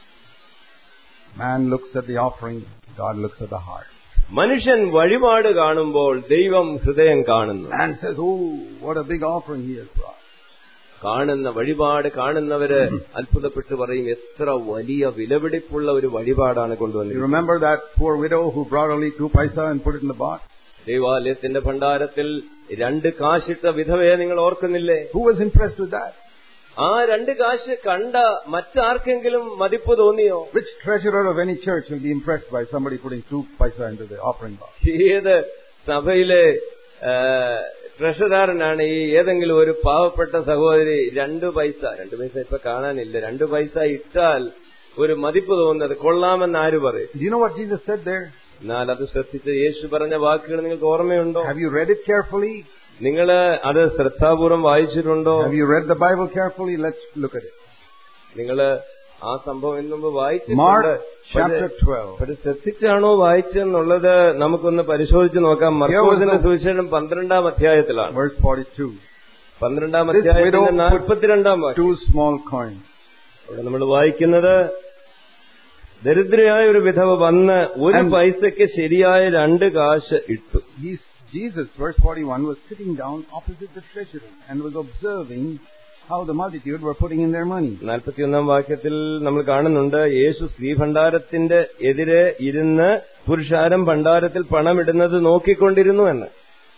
Man looks at the offering, God looks at the heart. മനുഷ്യൻ വഴിപാട് കാണുമ്പോൾ ദൈവം ഹൃദയം കാണുന്നു Man says, Oh, what a big offering He has brought. കാണുന്ന വഴിപാട് കാണുന്നവര് അത്ഭുതപ്പെട്ട് പറയും എത്ര വലിയ വിലപിടിപ്പുള്ള ഒരു വഴിപാടാണ് You കൊണ്ടുവന്നത് remember that poor widow who brought only two paisa and put it in the box? ദൈവാലയത്തിന്റെ ഭണ്ഡാരത്തിൽ രണ്ട് കാശിട്ട വിധവയെ നിങ്ങൾ ഓർക്കുന്നില്ലേ Who was impressed with that? ആ രണ്ട് കാശ് കണ്ട മറ്റാർക്കെങ്കിലും മതിപ്പ് തോന്നിയോ Which treasurer of any church will be impressed by somebody putting two paisa into the offering box? ഏത് സഭയിലെ ആ, ട്രഷറാരനാണ് ഈ ഏതെങ്കിലും ഒരു പാവപ്പെട്ട സഹോദരി രണ്ടു പൈസ രണ്ടു പൈസ ഇപ്പൊ കാണാനില്ല രണ്ടു പൈസ ഇട്ടാൽ ഒരു മതിപ്പ് തോന്നുന്നത് കൊള്ളാമെന്ന് ആര് പറയും Do you know what Jesus said there? എന്നാൽ അത് ശ്രദ്ധിച്ച് യേശു പറഞ്ഞ വാക്കുകൾ നിങ്ങൾക്ക് ഓർമ്മയുണ്ടോ Have you read it carefully? നിങ്ങൾ അത് ശ്രദ്ധാപൂർവം വായിച്ചിട്ടുണ്ടോ Have you read the Bible carefully? Let's look at it. നിങ്ങൾ ആ സംഭവം ഇന്ന് മുമ്പ് Mark വായിച്ചിട്ടുണ്ട് chapter പക്ഷേ- 12. പക്ഷെ ശ്രദ്ധിച്ചാണോ വായിച്ചെന്നുള്ളത് നമുക്കൊന്ന് പരിശോധിച്ച് നോക്കാം മർക്കോസിന്റെ was the- സുവിശേഷം പന്ത്രണ്ടാം അധ്യായത്തിലാണ് Verse 42. പന്ത്രണ്ടാം This അധ്യായത്തിന്റെ widow നാൽപ്പത്തിരണ്ടാം വാക്യം Two small coins. അവിടെ നമ്മൾ വായിക്കുന്നത് ദരിദ്രയായ ഒരു വിധവ വന്ന് ഒരു And- പൈസയ്ക്ക് ശരിയായ രണ്ട് കാശ് ഇട്ടു He's, Jesus, verse 41, was sitting down opposite the treasury and was observing how the multitude were putting in their money. നാൽപ്പത്തിയൊന്നാം വാക്യത്തിൽ നമ്മൾ കാണുന്നുണ്ട് യേശു ശ്രീഭണ്ഡാരത്തിന്റെ എതിരെ ഇരുന്ന് പുരുഷാരം ഭണ്ഡാരത്തിൽ പണമിടുന്നത് നോക്കിക്കൊണ്ടിരുന്നു എന്ന്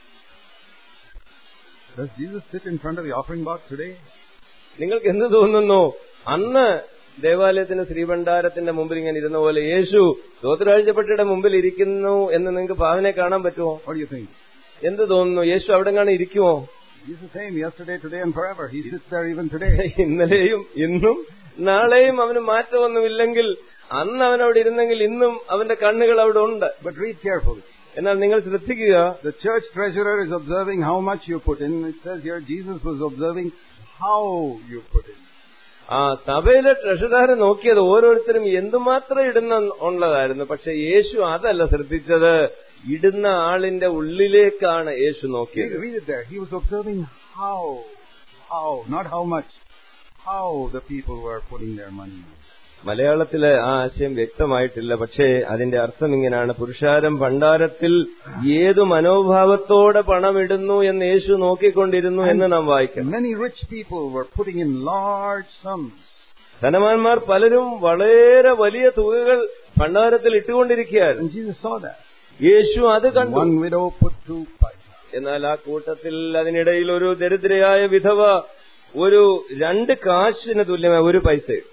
Does Jesus sit in front of the offering box today? നിങ്ങൾക്ക് എന്ത് തോന്നുന്നു അന്ന് ദേവാലയത്തിന് ശ്രീഭണ്ഡാരത്തിന്റെ മുമ്പിൽ ഇങ്ങനെ ഇരുന്ന പോലെ യേശു സ്തോത്രാഴ്ചപ്പെട്ടിയുടെ മുമ്പിൽ ഇരിക്കുന്നു എന്ന് നിങ്ങൾക്ക് ഭാവനെ കാണാൻ പറ്റുമോ What do you think? എന്ത് തോന്നുന്നു യേശു അവിടെ കാണാൻ ഇരിക്കുമോ He's the same yesterday, today, and forever. He sits there even today. ഇന്നലെയും ഇന്നും നാളെയും അവന് മാറ്റമൊന്നുമില്ലെങ്കിൽ അന്ന് അവൻ അവിടെ ഇരുന്നെങ്കിൽ ഇന്നും അവന്റെ കണ്ണുകൾ അവിടെ ഉണ്ട് But read carefully. എന്നാൽ നിങ്ങൾ ശ്രദ്ധിക്കുക The church treasurer is observing how much you put in. It says here Jesus was observing how you put in. ആ സഭയിലെ ട്രഷറാരെ നോക്കിയത് ഓരോരുത്തരും എന്തുമാത്രം ഇടുന്ന ഉള്ളതായിരുന്നു പക്ഷെ യേശു അതല്ല ശ്രദ്ധിച്ചത് ഇടുന്ന ആളിന്റെ ഉള്ളിലേക്കാണ് യേശു Read, നോക്കിയത് read it there. He was observing how, how, not how much, how the people were putting their money. in. മലയാളത്തിലെ ആ ആശയം വ്യക്തമായിട്ടില്ല പക്ഷേ അതിന്റെ അർത്ഥം ഇങ്ങനെയാണ് പുരുഷാരം ഭണ്ഡാരത്തിൽ ഏതു മനോഭാവത്തോടെ പണമിടുന്നു എന്ന് യേശു നോക്കിക്കൊണ്ടിരുന്നു എന്ന് നാം വായിക്കണം Many rich people were putting in large sums. ധനവാന്മാർ പലരും വളരെ വലിയ തുകകൾ ഭണ്ഡാരത്തിൽ ഇട്ടുകൊണ്ടിരിക്കുകയായിരുന്നു And Jesus saw that. യേശു അത് കണ്ടു One widow put two paisa. എന്നാൽ ആ കൂട്ടത്തിൽ അതിനിടയിൽ ഒരു ദരിദ്രയായ വിധവ ഒരു രണ്ട് കാശിന് തുല്യമായ ഒരു പൈസ ഇട്ടു.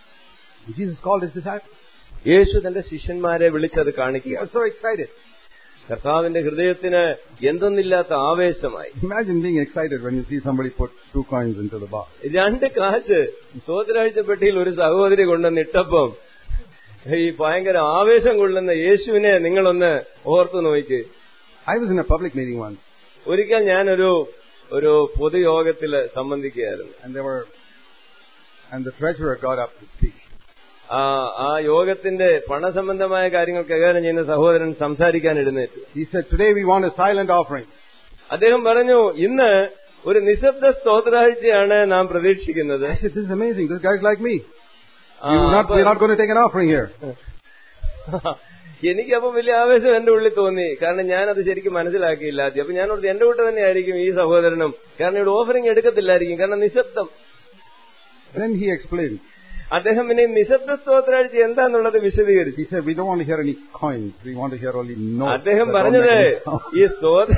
Jesus called his disciples. യേശു തന്റെ ശിഷ്യന്മാരെ വിളിച്ചത് He കാണിക്കുക was so excited. കർത്താവിന്റെ ഹൃദയത്തിന് എന്തൊന്നില്ലാത്ത ആവേശമായി Imagine being excited when you see somebody put two coins into the box. രണ്ട് കാശ് സ്വോത്രാഴ്ച പെട്ടിയിൽ ഒരു സഹോദരി കൊണ്ടുവന്ന് ഇട്ടപ്പം ഈ ഭയങ്കര ആവേശം കൊള്ളുന്ന യേശുവിനെ നിങ്ങളൊന്ന് ഓർത്തു നോക്കി I was in a public meeting once, ഒരിക്കൽ ഞാനൊരു ഒരു പൊതുയോഗത്തില് സംബന്ധിക്കുകയായിരുന്നു and there were, and the treasurer got up to speak. ആ ആ യോഗത്തിന്റെ പണസംബന്ധമായ കാര്യങ്ങൾ കൈകാര്യം ചെയ്യുന്ന സഹോദരൻ സംസാരിക്കാൻ എഴുന്നേറ്റു He said, "Today we want a silent offering." അദ്ദേഹം പറഞ്ഞു ഇന്ന് ഒരു നിശബ്ദ സ്തോത്രാഴ്ചയാണ് നാം പ്രതീക്ഷിക്കുന്നത് I said, "This is amazing. This guy's like me. ആ, We're not, അപ്പൊ- we're not going to take an offering here." എനിക്കപ്പം വലിയ ആവേശം എന്റെ ഉള്ളിൽ തോന്നി കാരണം ഞാനത് ശരിക്കും മനസ്സിലാക്കിയില്ല ആദ്യം അപ്പൊ ഞാൻ ഓർത്ത് എന്റെ കൂട്ടം തന്നെയായിരിക്കും ഈ സഹോദരനും കാരണം ഇവിടെ ഓഫറിംഗ് എടുക്കത്തില്ലായിരിക്കും കാരണം നിശബ്ദം Then he explained. അദ്ദേഹം പിന്നെ ഈ നിശബ്ദ സ്തോത്രാഴ്ച എന്താന്നുള്ളത് വിശദീകരിച്ചു He said, "We don't want to hear any coins. We want to hear only notes." അദ്ദേഹം that don't പറഞ്ഞത് make any sound." ഈ സ്തോത്ര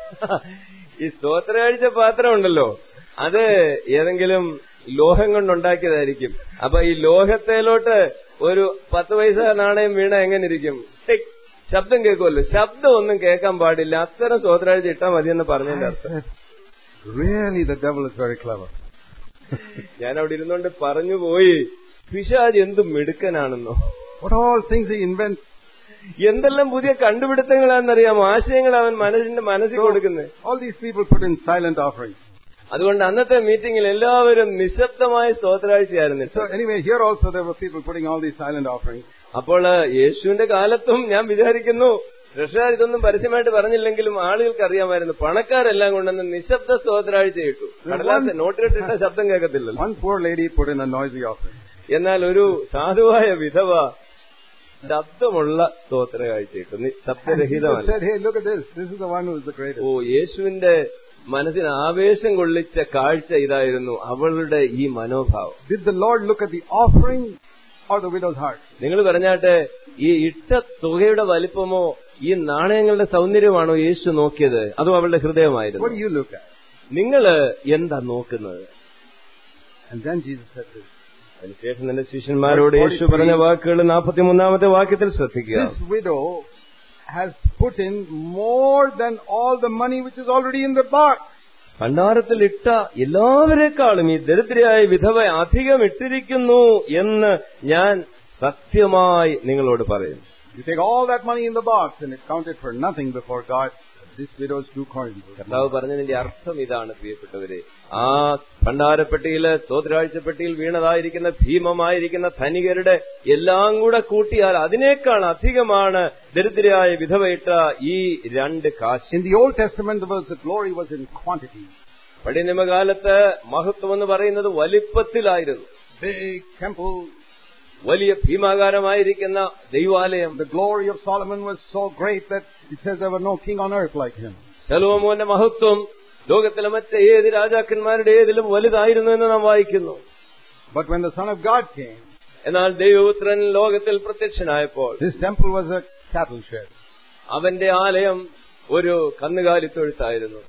ഈ സ്തോത്രാഴ്ച പാത്രം ഉണ്ടല്ലോ അത് ഏതെങ്കിലും ലോഹം കൊണ്ടുണ്ടാക്കിയതായിരിക്കും അപ്പൊ ഈ ലോഹത്തേലോട്ട് ഒരു പത്ത് പൈസ നാണയം വീണ എങ്ങനെ ഇരിക്കും ടിക് ശബ്ദം കേൾക്കുമല്ലോ ശബ്ദം ഒന്നും കേൾക്കാൻ പാടില്ല അത്തരം സ്തോത്രാഴ്ച ഇട്ടാ മതിയെന്ന് പറഞ്ഞതിന്റെ I അർത്ഥം said, "Really, the devil is very clever." ഞാൻ അവിടെ ഇരുന്നുകൊണ്ട് പറഞ്ഞു പോയി പിശാജ് എന്ത് മിടുക്കനാണെന്നോ What all things he invents. എന്തെല്ലാം പുതിയ കണ്ടുപിടുത്തങ്ങളാണെന്നറിയാമോ ആശയങ്ങൾ അവൻ മനസ്സിന്റെ മനസ്സിൽ കൊടുക്കുന്നത് All these people put in silent offerings. അതുകൊണ്ട് അന്നത്തെ മീറ്റിംഗിൽ എല്ലാവരും നിശബ്ദമായ സ്തോത്രാഴ്ചയായിരുന്നു So anyway, here also there were people putting all these silent offerings. അപ്പോൾ യേശുവിന്റെ കാലത്തും ഞാൻ വിചാരിക്കുന്നു രക്ഷാർ ഇതൊന്നും പരസ്യമായിട്ട് പറഞ്ഞില്ലെങ്കിലും ആളുകൾക്ക് അറിയാമായിരുന്നു പണക്കാരെല്ലാം കൊണ്ടുവന്ന് നിശബ്ദ സ്തോത്രാഴ്ച ഇട്ടു കടലാസ് നോട്ടിലിട്ടിട്ട ശബ്ദം കേൾക്കത്തില്ലല്ലോ One poor lady put in a noisy offering. എന്നാൽ ഒരു സാധുവായ വിധവ ശബ്ദമുള്ള സ്തോത്ര കാഴ്ച ഇട്ടു നി- And people ശബ്ദരഹിതമല്ല said, hey, look at this. This is the one who is the greatest. ഓ യേശുവിന്റെ മനസ്സിന് ആവേശം കൊള്ളിച്ച കാഴ്ച ഇതായിരുന്നു അവളുടെ ഈ മനോഭാവം Did the Lord look at the offering or the widow's heart? നിങ്ങൾ പറഞ്ഞാട്ടെ ഈ ഇട്ട തുകയുടെ വലിപ്പമോ ഈ നാണയങ്ങളുടെ സൗന്ദര്യമാണോ യേശു നോക്കിയത് അതോ അവളുടെ What ഹൃദയമായിരുന്നു do you look at? നിങ്ങള് എന്താ നോക്കുന്നത് And then Jesus said this. അതിനുശേഷം തന്റെ ശിഷ്യന്മാരോട് യേശു പറഞ്ഞ വാക്കുകൾ നാൽപ്പത്തിമൂന്നാമത്തെ വാക്യത്തിൽ ശ്രദ്ധിക്കുക This widow has put in more than all the money which is already in the box. ഭണ്ഡാരത്തിൽ ഇട്ട എല്ലാവരെക്കാളും ഈ ദരിദ്രയായ വിധവ അധികം ഇട്ടിരിക്കുന്നു എന്ന് ഞാൻ സത്യമായി നിങ്ങളോട് പറയുന്നു You take all that money in the box and it counted for nothing before God. This widow's two coins. was കർത്താവ് പറഞ്ഞതിന്റെ അർത്ഥം ഇതാണ് പ്രിയപ്പെട്ടവരെ ആ ഭണ്ഡാരപ്പെട്ടിയില് സ്തോത്രാഴ്ചപ്പെട്ടിയിൽ വീണതായിരിക്കുന്ന ഭീമമായിരിക്കുന്ന ധനികരുടെ എല്ലാം കൂടെ കൂട്ടിയാൽ അതിനേക്കാൾ അധികമാണ് ദരിദ്രയായ വിധവയിട്ട ഈ രണ്ട് കാശ് In the Old Testament, the, the glory was in quantity. പഴയ നിയമകാലത്ത് മഹത്വം എന്ന് പറയുന്നത് വലിപ്പത്തിലായിരുന്നു Big temple. വലിയ ഭീമാകാരമായിരിക്കുന്ന ദൈവാലയം The glory of Solomon was so great that it says there was no king on earth like him. ശലോമോന്റെ മഹത്വം ലോകത്തിലെ മറ്റേത് രാജാക്കന്മാരുടെ ഏതിലും വലുതായിരുന്നു എന്ന് നാം വായിക്കുന്നു But when the Son of God came, എന്നാൽ ദൈവപുത്രൻ ലോകത്തിൽ പ്രത്യക്ഷനായപ്പോൾ his temple was a cattle shed. അവന്റെ ആലയം ഒരു കന്നുകാലിത്തൊഴുത്തായിരുന്നു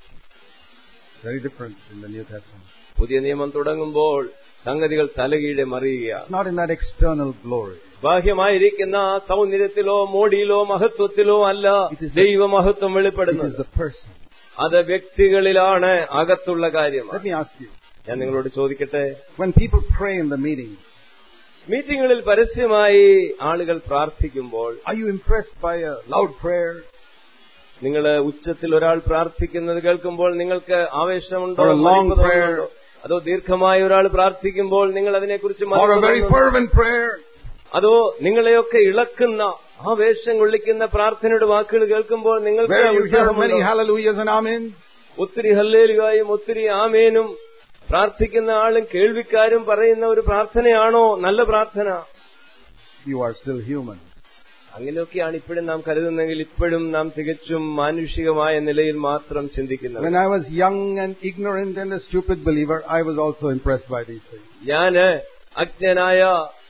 Very different in the New Testament. പുതിയ നിയമം തുടങ്ങുമ്പോൾ സംഗതികൾ തലകീഴെ മറിയുകയാണ് It's not in that external glory. ബാഹ്യമായിരിക്കുന്ന ആ സൗന്ദര്യത്തിലോ മോടിയിലോ മഹത്വത്തിലോ അല്ല ദൈവമഹത്വം It വെളിപ്പെടുന്നത് is the person. അത് വ്യക്തികളിലാണ് അകത്തുള്ള കാര്യമാണ് Let me ask you. ഞാൻ നിങ്ങളോട് ചോദിക്കട്ടെ When people pray in the meeting, മീറ്റിങ്ങുകളിൽ പരസ്യമായി ആളുകൾ പ്രാർത്ഥിക്കുമ്പോൾ are you impressed by a loud prayer നിങ്ങൾ ഉച്ചത്തിൽ ഒരാൾ പ്രാർത്ഥിക്കുന്നത് കേൾക്കുമ്പോൾ നിങ്ങൾക്ക് ആവേശമുണ്ടോ Or a long മതിപ്പ് prayer. തോന്നുന്നുണ്ടോ? അതോ ദീർഘമായ ഒരാൾ പ്രാർത്ഥിക്കുമ്പോൾ നിങ്ങൾ അതിനെക്കുറിച്ച് or a മതിപ്പ് very തോന്നുന്നുണ്ടോ? fervent prayer? അതോ നിങ്ങളെയൊക്കെ ഇളക്കുന്ന ആവേശം കൊള്ളിക്കുന്ന പ്രാർത്ഥനയുടെ വാക്കുകൾ കേൾക്കുമ്പോൾ നിങ്ങൾക്ക് Where you hear ഉത്സാഹമുണ്ടോ? many hallelujahs and amen? ഒത്തിരി ഹല്ലേലുകായും ഒത്തിരി ആമേനും പ്രാർത്ഥിക്കുന്ന ആളും കേൾവിക്കാരും പറയുന്ന ഒരു പ്രാർത്ഥനയാണോ നല്ല പ്രാർത്ഥന You are still human. അങ്ങനെയൊക്കെയാണ് ഇപ്പോഴും നാം കരുതുന്നെങ്കിൽ ഇപ്പോഴും നാം തികച്ചും മാനുഷികമായ നിലയിൽ മാത്രം ചിന്തിക്കുന്നത് When I was young and ignorant and a stupid believer, I was also impressed by these things. ഞാന് അജ്ഞനായ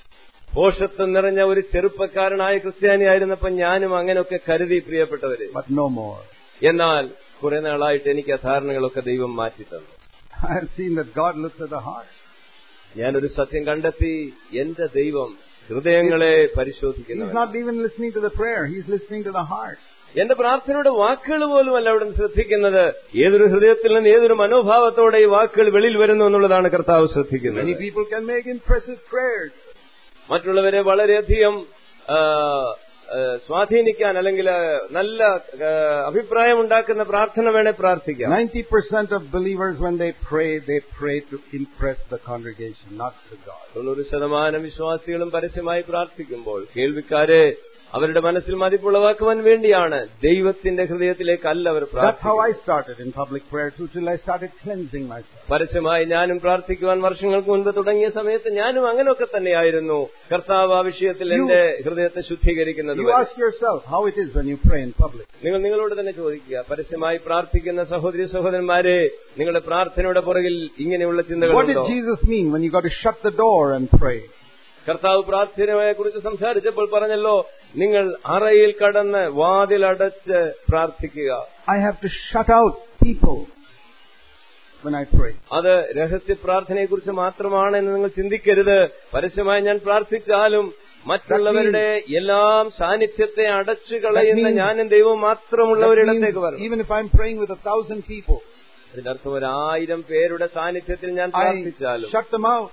പോഷത്വം നിറഞ്ഞ ഒരു ചെറുപ്പക്കാരനായ ക്രിസ്ത്യാനിയായിരുന്നപ്പോൾ ഞാനും അങ്ങനെയൊക്കെ കരുതി പ്രിയപ്പെട്ടവര് But no more. എന്നാൽ കുറെ നാളായിട്ട് എനിക്ക് ആ ധാരണകളൊക്കെ ദൈവം മാറ്റി തന്നു I have seen that God looks at the heart. ഞാനൊരു സത്യം കണ്ടെത്തി എന്റെ ദൈവം ഹൃദയങ്ങളെ He's പരിശോധിക്കുന്നു not even listening to the prayer, He's listening to the heart. എന്റെ പ്രാർത്ഥനയുടെ വാക്കുകൾ പോലും അല്ല അവിടെ ശ്രദ്ധിക്കുന്നത് ഏതൊരു ഹൃദയത്തിൽ നിന്ന് ഏതൊരു മനോഭാവത്തോടെ ഈ വാക്കുകൾ വെളിയിൽ വരുന്നു എന്നുള്ളതാണ് കർത്താവ് ശ്രദ്ധിക്കുന്നത് Many people can make impressive prayers. മറ്റുള്ളവരെ വളരെയധികം ആ, ആ, സ്വാധീനിക്കാൻ അല്ലെങ്കിൽ ആ, നല്ല ആ, അഭിപ്രായം ഉണ്ടാക്കുന്ന പ്രാർത്ഥന വേണേ പ്രാർത്ഥിക്കാം 90% of believers, when they pray, they pray to impress the congregation, not to God. തൊണ്ണൂറ് ശതമാനം വിശ്വാസികളും പരസ്യമായി പ്രാർത്ഥിക്കുമ്പോൾ കേൾവിക്കാരെ അവരുടെ മനസ്സിൽ മതിപ്പുളവാക്കുവാൻ വേണ്ടിയാണ് ദൈവത്തിന്റെ ഹൃദയത്തിലേക്കല്ല അവർ That's how പ്രാർത്ഥിക്കുന്നത് I started in public prayer too, till I started cleansing myself. പരസ്യമായി ഞാനും പ്രാർത്ഥിക്കുവാൻ വർഷങ്ങൾക്ക് മുൻപ് തുടങ്ങിയ സമയത്ത് ഞാനും അങ്ങനെയൊക്കെ തന്നെയായിരുന്നു കർത്താവ് ആ വിഷയത്തിൽ എന്റെ ഹൃദയത്തെ ശുദ്ധീകരിക്കുന്നത് You വരെ. ask yourself how it is when you pray in public. നിങ്ങൾ നിങ്ങളോട് തന്നെ ചോദിക്കുക പരസ്യമായി പ്രാർത്ഥിക്കുന്ന സഹോദരി സഹോദരന്മാരെ നിങ്ങളുടെ പ്രാർത്ഥനയുടെ പുറകിൽ ഇങ്ങനെയുള്ള What did ചിന്തകളുണ്ടോ Jesus mean when you got to shut the door and pray? കർത്താവ് പ്രാർത്ഥനയെ കുറിച്ച് സംസാരിച്ചപ്പോൾ പറഞ്ഞല്ലോ നിങ്ങൾ അറയിൽ കടന്ന് വാതിലടച്ച് പ്രാർത്ഥിക്കുക I have to shut out people when I pray. അത് രഹസ്യ പ്രാർത്ഥനയെക്കുറിച്ച് മാത്രമാണ് എന്ന് നിങ്ങൾ ചിന്തിക്കരുത് പരസ്യമായി ഞാൻ പ്രാർത്ഥിച്ചാലും മറ്റുള്ളവരുടെ എല്ലാം സാന്നിധ്യത്തെ അടച്ചു കളയുന്ന means- ഞാനും ദൈവവും That മാത്രമുള്ളവരിടത്തേക്ക് means വരണം even if I'm praying with a thousand people, അതിന്റെ അർത്ഥം ഒരായിരം പേരുടെ സാന്നിധ്യത്തിൽ ഞാൻ I പ്രാർത്ഥിച്ചാലും shut them out.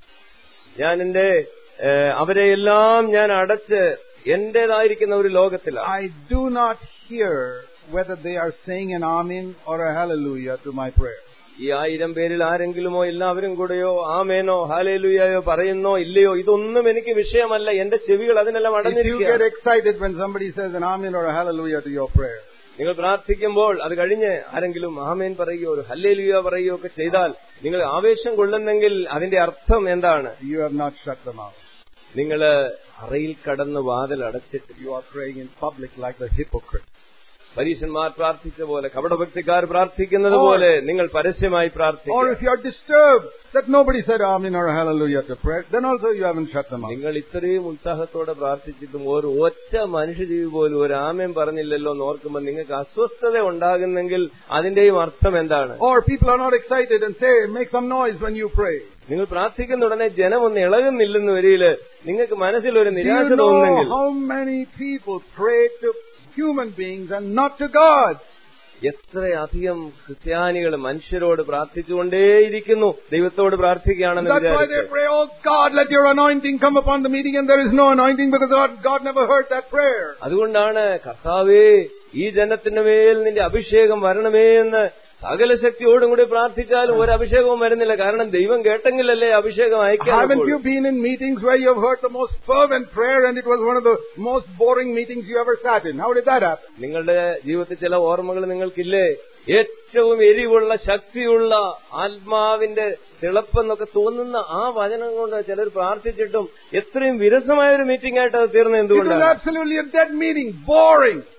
ഞാൻ എന്റെ ഏഹ്, അവരെയെല്ലാം ഞാൻ അടച്ച് എന്റേതായിരിക്കുന്ന ഒരു ലോകത്തിലാണ് I do not hear whether they are saying an amen or a hallelujah to my prayer. ഈ ആയിരം പേരിൽ ആരെങ്കിലുമോ എല്ലാവരും കൂടെയോ ആമേനോ ഹാലേലുയായോ പറയുന്നോ ഇല്ലയോ ഇതൊന്നും എനിക്ക് വിഷയമല്ല എന്റെ ചെവികൾ അതിനെല്ലാം If you get അടഞ്ഞിരിക്കുക excited when somebody says an amen or a hallelujah to your prayer, നിങ്ങൾ പ്രാർത്ഥിക്കുമ്പോൾ അത് കഴിഞ്ഞ് ആരെങ്കിലും ആമേൻ പറയുകയോ ഒരു ഹല്ലേലുയ പറയുകയോ ഒക്കെ ചെയ്താൽ നിങ്ങൾ ആവേശം കൊള്ളുന്നെങ്കിൽ അതിന്റെ അർത്ഥം എന്താണ് you have not shut them out. നിങ്ങൾ അറയിൽ കടന്ന് വാതിൽ അടച്ചിട്ട് You are praying in public like the hypocrite. പരീശന്മാർ പ്രാർത്ഥിച്ച പോലെ കപടഭക്തിക്കാർ പ്രാർത്ഥിക്കുന്നത് പോലെ നിങ്ങൾ പരസ്യമായി Or പ്രാർത്ഥിക്കുക if you are disturbed that nobody said amen or a hallelujah to prayer, then also you haven't shut them out. നിങ്ങൾ ഇത്രയും ഉത്സാഹത്തോടെ പ്രാർത്ഥിച്ചിട്ടും ഒരു ഒറ്റ മനുഷ്യജീവി പോലും ഒരു ആമയം പറഞ്ഞില്ലല്ലോ എന്ന് ഓർക്കുമ്പോൾ നിങ്ങൾക്ക് അസ്വസ്ഥത ഉണ്ടാകുന്നെങ്കിൽ അതിന്റെയും അർത്ഥം എന്താണ് Or people are not excited and say, make some noise when you pray. നിങ്ങൾ പ്രാർത്ഥിക്കുന്ന ഉടനെ ജനം ഒന്ന് ഇളകുന്നില്ലെന്ന് വരിയില് നിങ്ങൾക്ക് മനസ്സിൽ ഒരു Do നിരാശ you know തോന്നുന്നെങ്കിൽ how many people pray to human beings and not to God? എത്രയധികം ക്രിസ്ത്യാനികൾ മനുഷ്യരോട് പ്രാർത്ഥിച്ചുകൊണ്ടേയിരിക്കുന്നു ദൈവത്തോട് പ്രാർത്ഥിക്കുകയാണെന്ന് That's why they വിചാരിച്ചു pray, oh God, let your anointing come upon the meeting and there is no anointing because God, God never heard that prayer. അതുകൊണ്ടാണ് കർത്താവേ ഈ ജനത്തിന്റെ മേൽ നിന്റെ അഭിഷേകം വരണമേ എന്ന് സകല ശക്തിയോടും കൂടി പ്രാർത്ഥിച്ചാലും ഒരു അഭിഷേകവും വരുന്നില്ല കാരണം ദൈവം കേട്ടെങ്കിലല്ലേ അഭിഷേകം അയക്കാൻ Haven't you been in meetings where you have heard the most fervent prayer and it was one of the most boring meetings you ever sat in? How did that happen? നിങ്ങളുടെ ജീവിതത്തിൽ ചില ഓർമ്മകൾ നിങ്ങൾക്കില്ലേ ഏറ്റവും എരിവുള്ള ശക്തിയുള്ള ആത്മാവിന്റെ തിളപ്പെന്നൊക്കെ തോന്നുന്ന ആ വചനം കൊണ്ട് ചിലർ പ്രാർത്ഥിച്ചിട്ടും എത്രയും വിരസമായ ഒരു മീറ്റിംഗ് ആയിട്ട് അത് തീർന്നത് It was എന്തുകൊണ്ടാണ് absolutely a dead meeting, boring.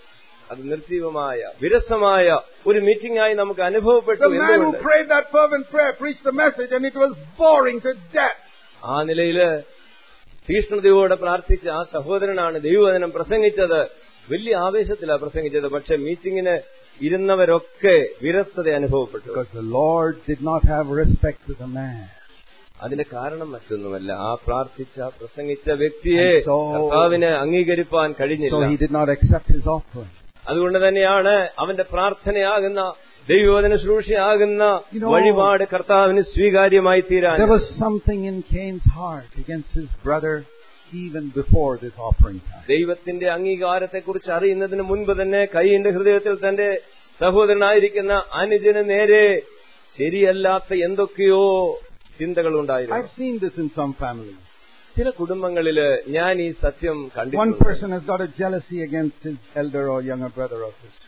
അത് നിർജീവമായ വിരസമായ ഒരു മീറ്റിംഗ് ആയി നമുക്ക് അനുഭവപ്പെട്ടു The man who എന്തുകൊണ്ട് prayed that fervent prayer preached the message and it was boring to death. ആ നിലയില് തീഷ്ണതയോടെ പ്രാർത്ഥിച്ച ആ സഹോദരനാണ് ദൈവവചനം പ്രസംഗിച്ചത് വലിയ ആവേശത്തിലാണ് പ്രസംഗിച്ചത് പക്ഷെ മീറ്റിംഗിന് ഇരുന്നവരൊക്കെ വിരസത അനുഭവപ്പെട്ടു Because the Lord did not have respect to the man. അതിന്റെ കാരണം മറ്റൊന്നുമല്ല ആ പ്രാർത്ഥിച്ച പ്രസംഗിച്ച വ്യക്തിയെ And so- കർത്താവിന് അംഗീകരിപ്പാൻ So കഴിഞ്ഞില്ല he did not accept his offering. അതുകൊണ്ട് തന്നെയാണ് അവന്റെ പ്രാർത്ഥനയാകുന്ന ദൈവവചന ശുശ്രൂഷയാകുന്ന You know- വഴിപാട് കർത്താവിന് സ്വീകാര്യമായി തീരാൻ There was something in Cain's heart against his brother even before this offering time. ദൈവത്തിന്റെ അംഗീകാരത്തെക്കുറിച്ച് അറിയുന്നതിന് മുൻപ് തന്നെ കൈയിന്റെ ഹൃദയത്തിൽ തന്റെ സഹോദരനായിരിക്കുന്ന അനുജന് നേരെ ശരിയല്ലാത്ത എന്തൊക്കെയോ ചിന്തകൾ ഉണ്ടായിരുന്നു I've seen this in some families. ചില കുടുംബങ്ങളില് ഞാൻ ഈ സത്യം One കണ്ടിട്ടുണ്ട് person has got a jealousy against his elder or younger brother or sister.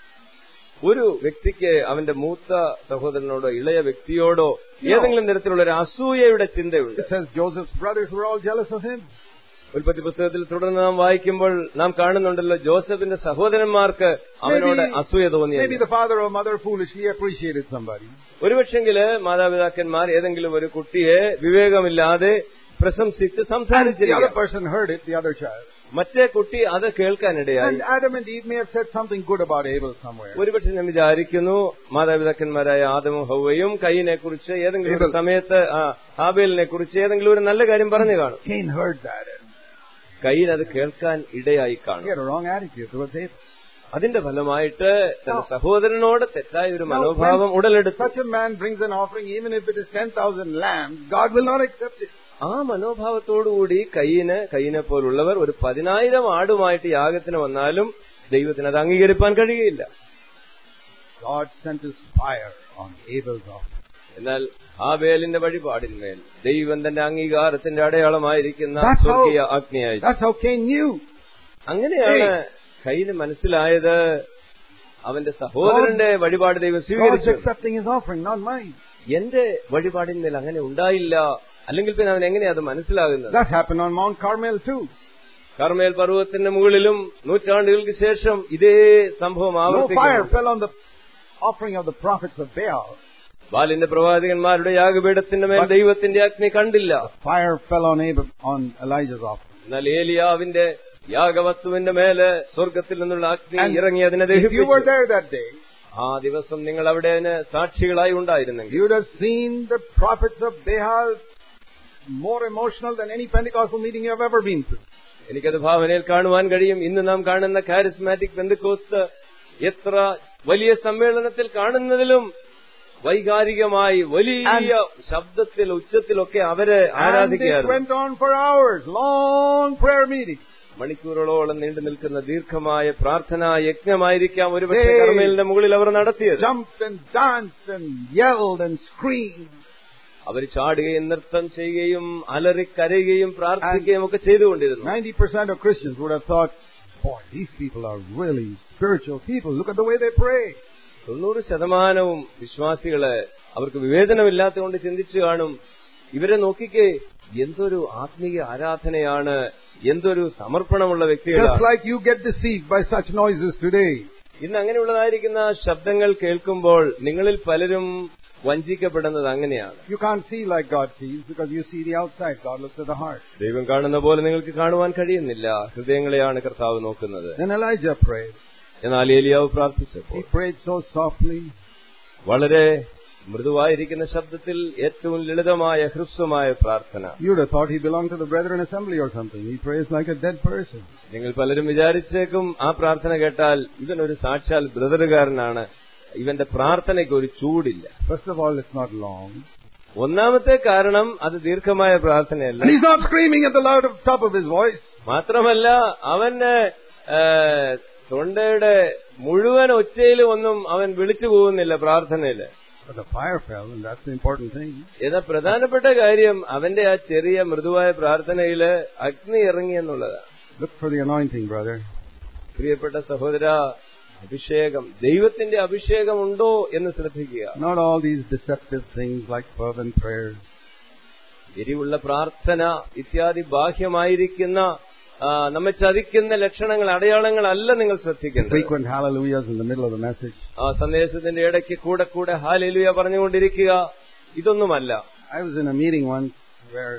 ഒരു വ്യക്തിക്ക് അവന്റെ മൂത്ത സഹോദരനോടോ ഇളയ വ്യക്തിയോടോ ഏതെങ്കിലും തരത്തിലുള്ള ഒരു അസൂയയുടെ ചിന്തയുണ്ട് It says Joseph's brothers were all jealous of him. ഉൽപ്പത്തി പുസ്തകത്തിൽ തുടർന്ന് നാം വായിക്കുമ്പോൾ നാം കാണുന്നുണ്ടല്ലോ ജോസഫിന്റെ സഹോദരന്മാർക്ക് അവനോട് Maybe- അസൂയ Maybe തോന്നിയത് the father or mother foolishly appreciated somebody. ഒരുപക്ഷെങ്കില് മാതാപിതാക്കന്മാർ ഏതെങ്കിലും ഒരു കുട്ടിയെ വിവേകമില്ലാതെ പ്രശംസിച്ച് And the other സംസാരിച്ചിരിക്കാം person heard it, the other child. മറ്റേ കുട്ടി അത് കേൾക്കാനിടയായി And Adam and Eve may have said something good about Abel somewhere. ഒരുപക്ഷെ ഞാൻ വിചാരിക്കുന്നു മാതാപിതാക്കന്മാരായ ആദമും ഹൗവയും കൈയിനെ കുറിച്ച് ഏതെങ്കിലും ഒരു ഏബൽ. സമയത്ത് ആ, ആബേലിനെ കുറിച്ച് ഏതെങ്കിലും ഒരു നല്ല കാര്യം പറഞ്ഞു കാണും Cain heard that. കയ്യിൽ അത് കേൾക്കാൻ ഇടയായി He കാണും had a wrong attitude towards Abel. അതിന്റെ ഫലമായിട്ട് തന്റെ സഹോദരനോട് തെറ്റായ ഒരു മനോഭാവം ഉടലെടുത്തു Such a man brings an offering, even if it is 10,000 lambs, God will not accept it. ആ മനോഭാവത്തോടുകൂടി കയ്യിന് കയ്യിനെ പോലുള്ളവർ ഒരു പതിനായിരം ആടുമായിട്ട് യാഗത്തിന് വന്നാലും ദൈവത്തിന് അത് അംഗീകരിപ്പാൻ കഴിയുകയില്ല God sent his fire on Abel's offering. എന്നാൽ ആബേലിന്റെ വഴിപാടിന്മേൽ ദൈവം തന്റെ അംഗീകാരത്തിന്റെ അടയാളമായിരിക്കുന്ന That's how- സ്വർഗീയ അഗ്നിയായി That's how Cain knew. അങ്ങനെയാണ് കയ്യിന് മനസ്സിലായത് അവന്റെ സഹോദരന്റെ വഴിപാട് ദൈവം God's സ്വീകരിച്ചു accepting his offering, not mine. എന്റെ വഴിപാടിന്മേൽ അങ്ങനെ ഉണ്ടായില്ല അല്ലെങ്കിൽ പിന്നെ അവൻ എങ്ങനെയാ അത് മനസ്സിലാകുന്നത് That happened on Mount Carmel too. Carmel പർവ്വതത്തിന്റെ മുകളിലും നൂറ്റാണ്ടുകൾക്ക് ശേഷം ഇതേ സംഭവം No fire ആവർത്തിക്കുന്നു fell on the offering of the prophets of Baal. ബാലിന്റെ പ്രവാചകന്മാരുടെ യാഗപീഠത്തിന്റെ മേൽ But- ദൈവത്തിന്റെ അഗ്നി കണ്ടില്ല Fire fell on Abel, on Elijah's offering. എന്നാൽ ഏലിയാവിന്റെ യാഗവസ്തുവിന്റെ മേല് സ്വർഗത്തിൽ നിന്നുള്ള അഗ്നി And ഇറങ്ങി അതിനെ If you were ദഹിപ്പിച്ചു there that day, ആ ദിവസം നിങ്ങൾ അവിടെ അതിന് സാക്ഷികളായി ഉണ്ടായിരുന്നെങ്കിൽ you would have seen the prophets of Baal more emotional than any Pentecostal meeting you have ever been to. എനിക്കത് ഭാവനയിൽ കാണുവാൻ കഴിയും ഇന്ന് നാം കാണുന്ന കാരിസ്മാറ്റിക് ബന്ധുക്കോസ്ത് എത്ര വലിയ സമ്മേളനത്തിൽ കാണുന്നതിലും വൈകാരികമായി വലിയ ശബ്ദത്തിൽ ഉച്ചത്തിലൊക്കെ അവരെ And it ആരാധിക്കുകയായിരുന്നു went on for hours, long prayer meetings. മണിക്കൂറുകളോളം നീണ്ടു നിൽക്കുന്ന ദീർഘമായ പ്രാർത്ഥനാ യജ്ഞമായിരിക്കാം ഒരുപക്ഷെ They- കർമ്മേലിന്റെ മുകളിൽ അവർ നടത്തിയത് Jumped and danced and yelled and screamed. അവർ ചാടുകയും നൃത്തം ചെയ്യുകയും അലറിക്കരയുകയും പ്രാർത്ഥിക്കുകയും ഒക്കെ ചെയ്തുകൊണ്ടിരുന്നു 90% of Christians would have thought, boy, these people are really spiritual people. Look at the way they pray. തൊണ്ണൂറ് ശതമാനവും വിശ്വാസികള് അവർക്ക് വിവേചനമില്ലാത്തതുകൊണ്ട് ചിന്തിച്ചു കാണും ഇവരെ നോക്കിക്കേ എന്തൊരു ആത്മീയ ആരാധനയാണ് എന്തൊരു സമർപ്പണമുള്ള Just വ്യക്തികളാണ് like you get deceived by such noises today. ഇന്ന് അങ്ങനെയുള്ളതായിരിക്കുന്ന ശബ്ദങ്ങൾ കേൾക്കുമ്പോൾ നിങ്ങളിൽ പലരും വഞ്ചിക്കപ്പെടുന്നത് അങ്ങനെയാണ് You can't see like God sees because you see the outside. God looks at the heart. ദൈവം കാണുന്ന പോലെ നിങ്ങൾക്ക് കാണുവാൻ കഴിയുന്നില്ല ഹൃദയങ്ങളെയാണ് കർത്താവ് നോക്കുന്നത് Then Elijah prayed. എന്നാൽ ഏലിയാവ് പ്രാർത്ഥിച്ചപ്പോൾ He prayed so softly. വളരെ മൃദുവായിരിക്കുന്ന ശബ്ദത്തിൽ ഏറ്റവും ലളിതമായ ഹ്രസ്വമായ പ്രാർത്ഥന You'd have thought he belonged to the Brethren Assembly or something. He prays like a dead person. നിങ്ങൾ പലരും വിചാരിച്ചേക്കും ആ പ്രാർത്ഥന കേട്ടാൽ ഇവനൊരു സാക്ഷാൽ ബ്രദറുകാരനാണ് ഇവന്റെ പ്രാർത്ഥനയ്ക്ക് ഒരു ചൂടില്ല First of all, it's not long. ഒന്നാമത്തെ കാരണം അത് ദീർഘമായ പ്രാർത്ഥനയല്ല And he's not screaming at the loud top of his voice. മാത്രമല്ല അവന് ഏ, തൊണ്ടയുടെ മുഴുവൻ ഒച്ചയിലും ഒന്നും അവൻ വിളിച്ചു പോകുന്നില്ല പ്രാർത്ഥനയില് But the fire fell, and that's the important thing. എന്നാൽ പ്രധാനപ്പെട്ട കാര്യം അവന്റെ ആ ചെറിയ മൃദുവായ പ്രാർത്ഥനയില് അഗ്നി ഇറങ്ങി എന്നുള്ളതാണ് Look for the anointing, brother. പ്രിയപ്പെട്ട സഹോദര അഭിഷേകം ദൈവത്തിന്റെ അഭിഷേകം ഉണ്ടോ എന്ന് ശ്രദ്ധിക്കുക Not all these deceptive things like fervent prayers. എരിവുള്ള പ്രാർത്ഥന ഇത്യാദി ബാഹ്യമായിരിക്കുന്ന ആ, നമ്മെ ചതിക്കുന്ന ലക്ഷണങ്ങൾ അടയാളങ്ങളല്ല നിങ്ങൾ ശ്രദ്ധിക്കേണ്ടത് Frequent hallelujahs in the middle of the message. ആ സന്ദേശത്തിന്റെ ഇടയ്ക്ക് കൂടെ കൂടെ ഹാലേലുയ പറഞ്ഞുകൊണ്ടിരിക്കുക ഇതൊന്നുമല്ല I was in a meeting once where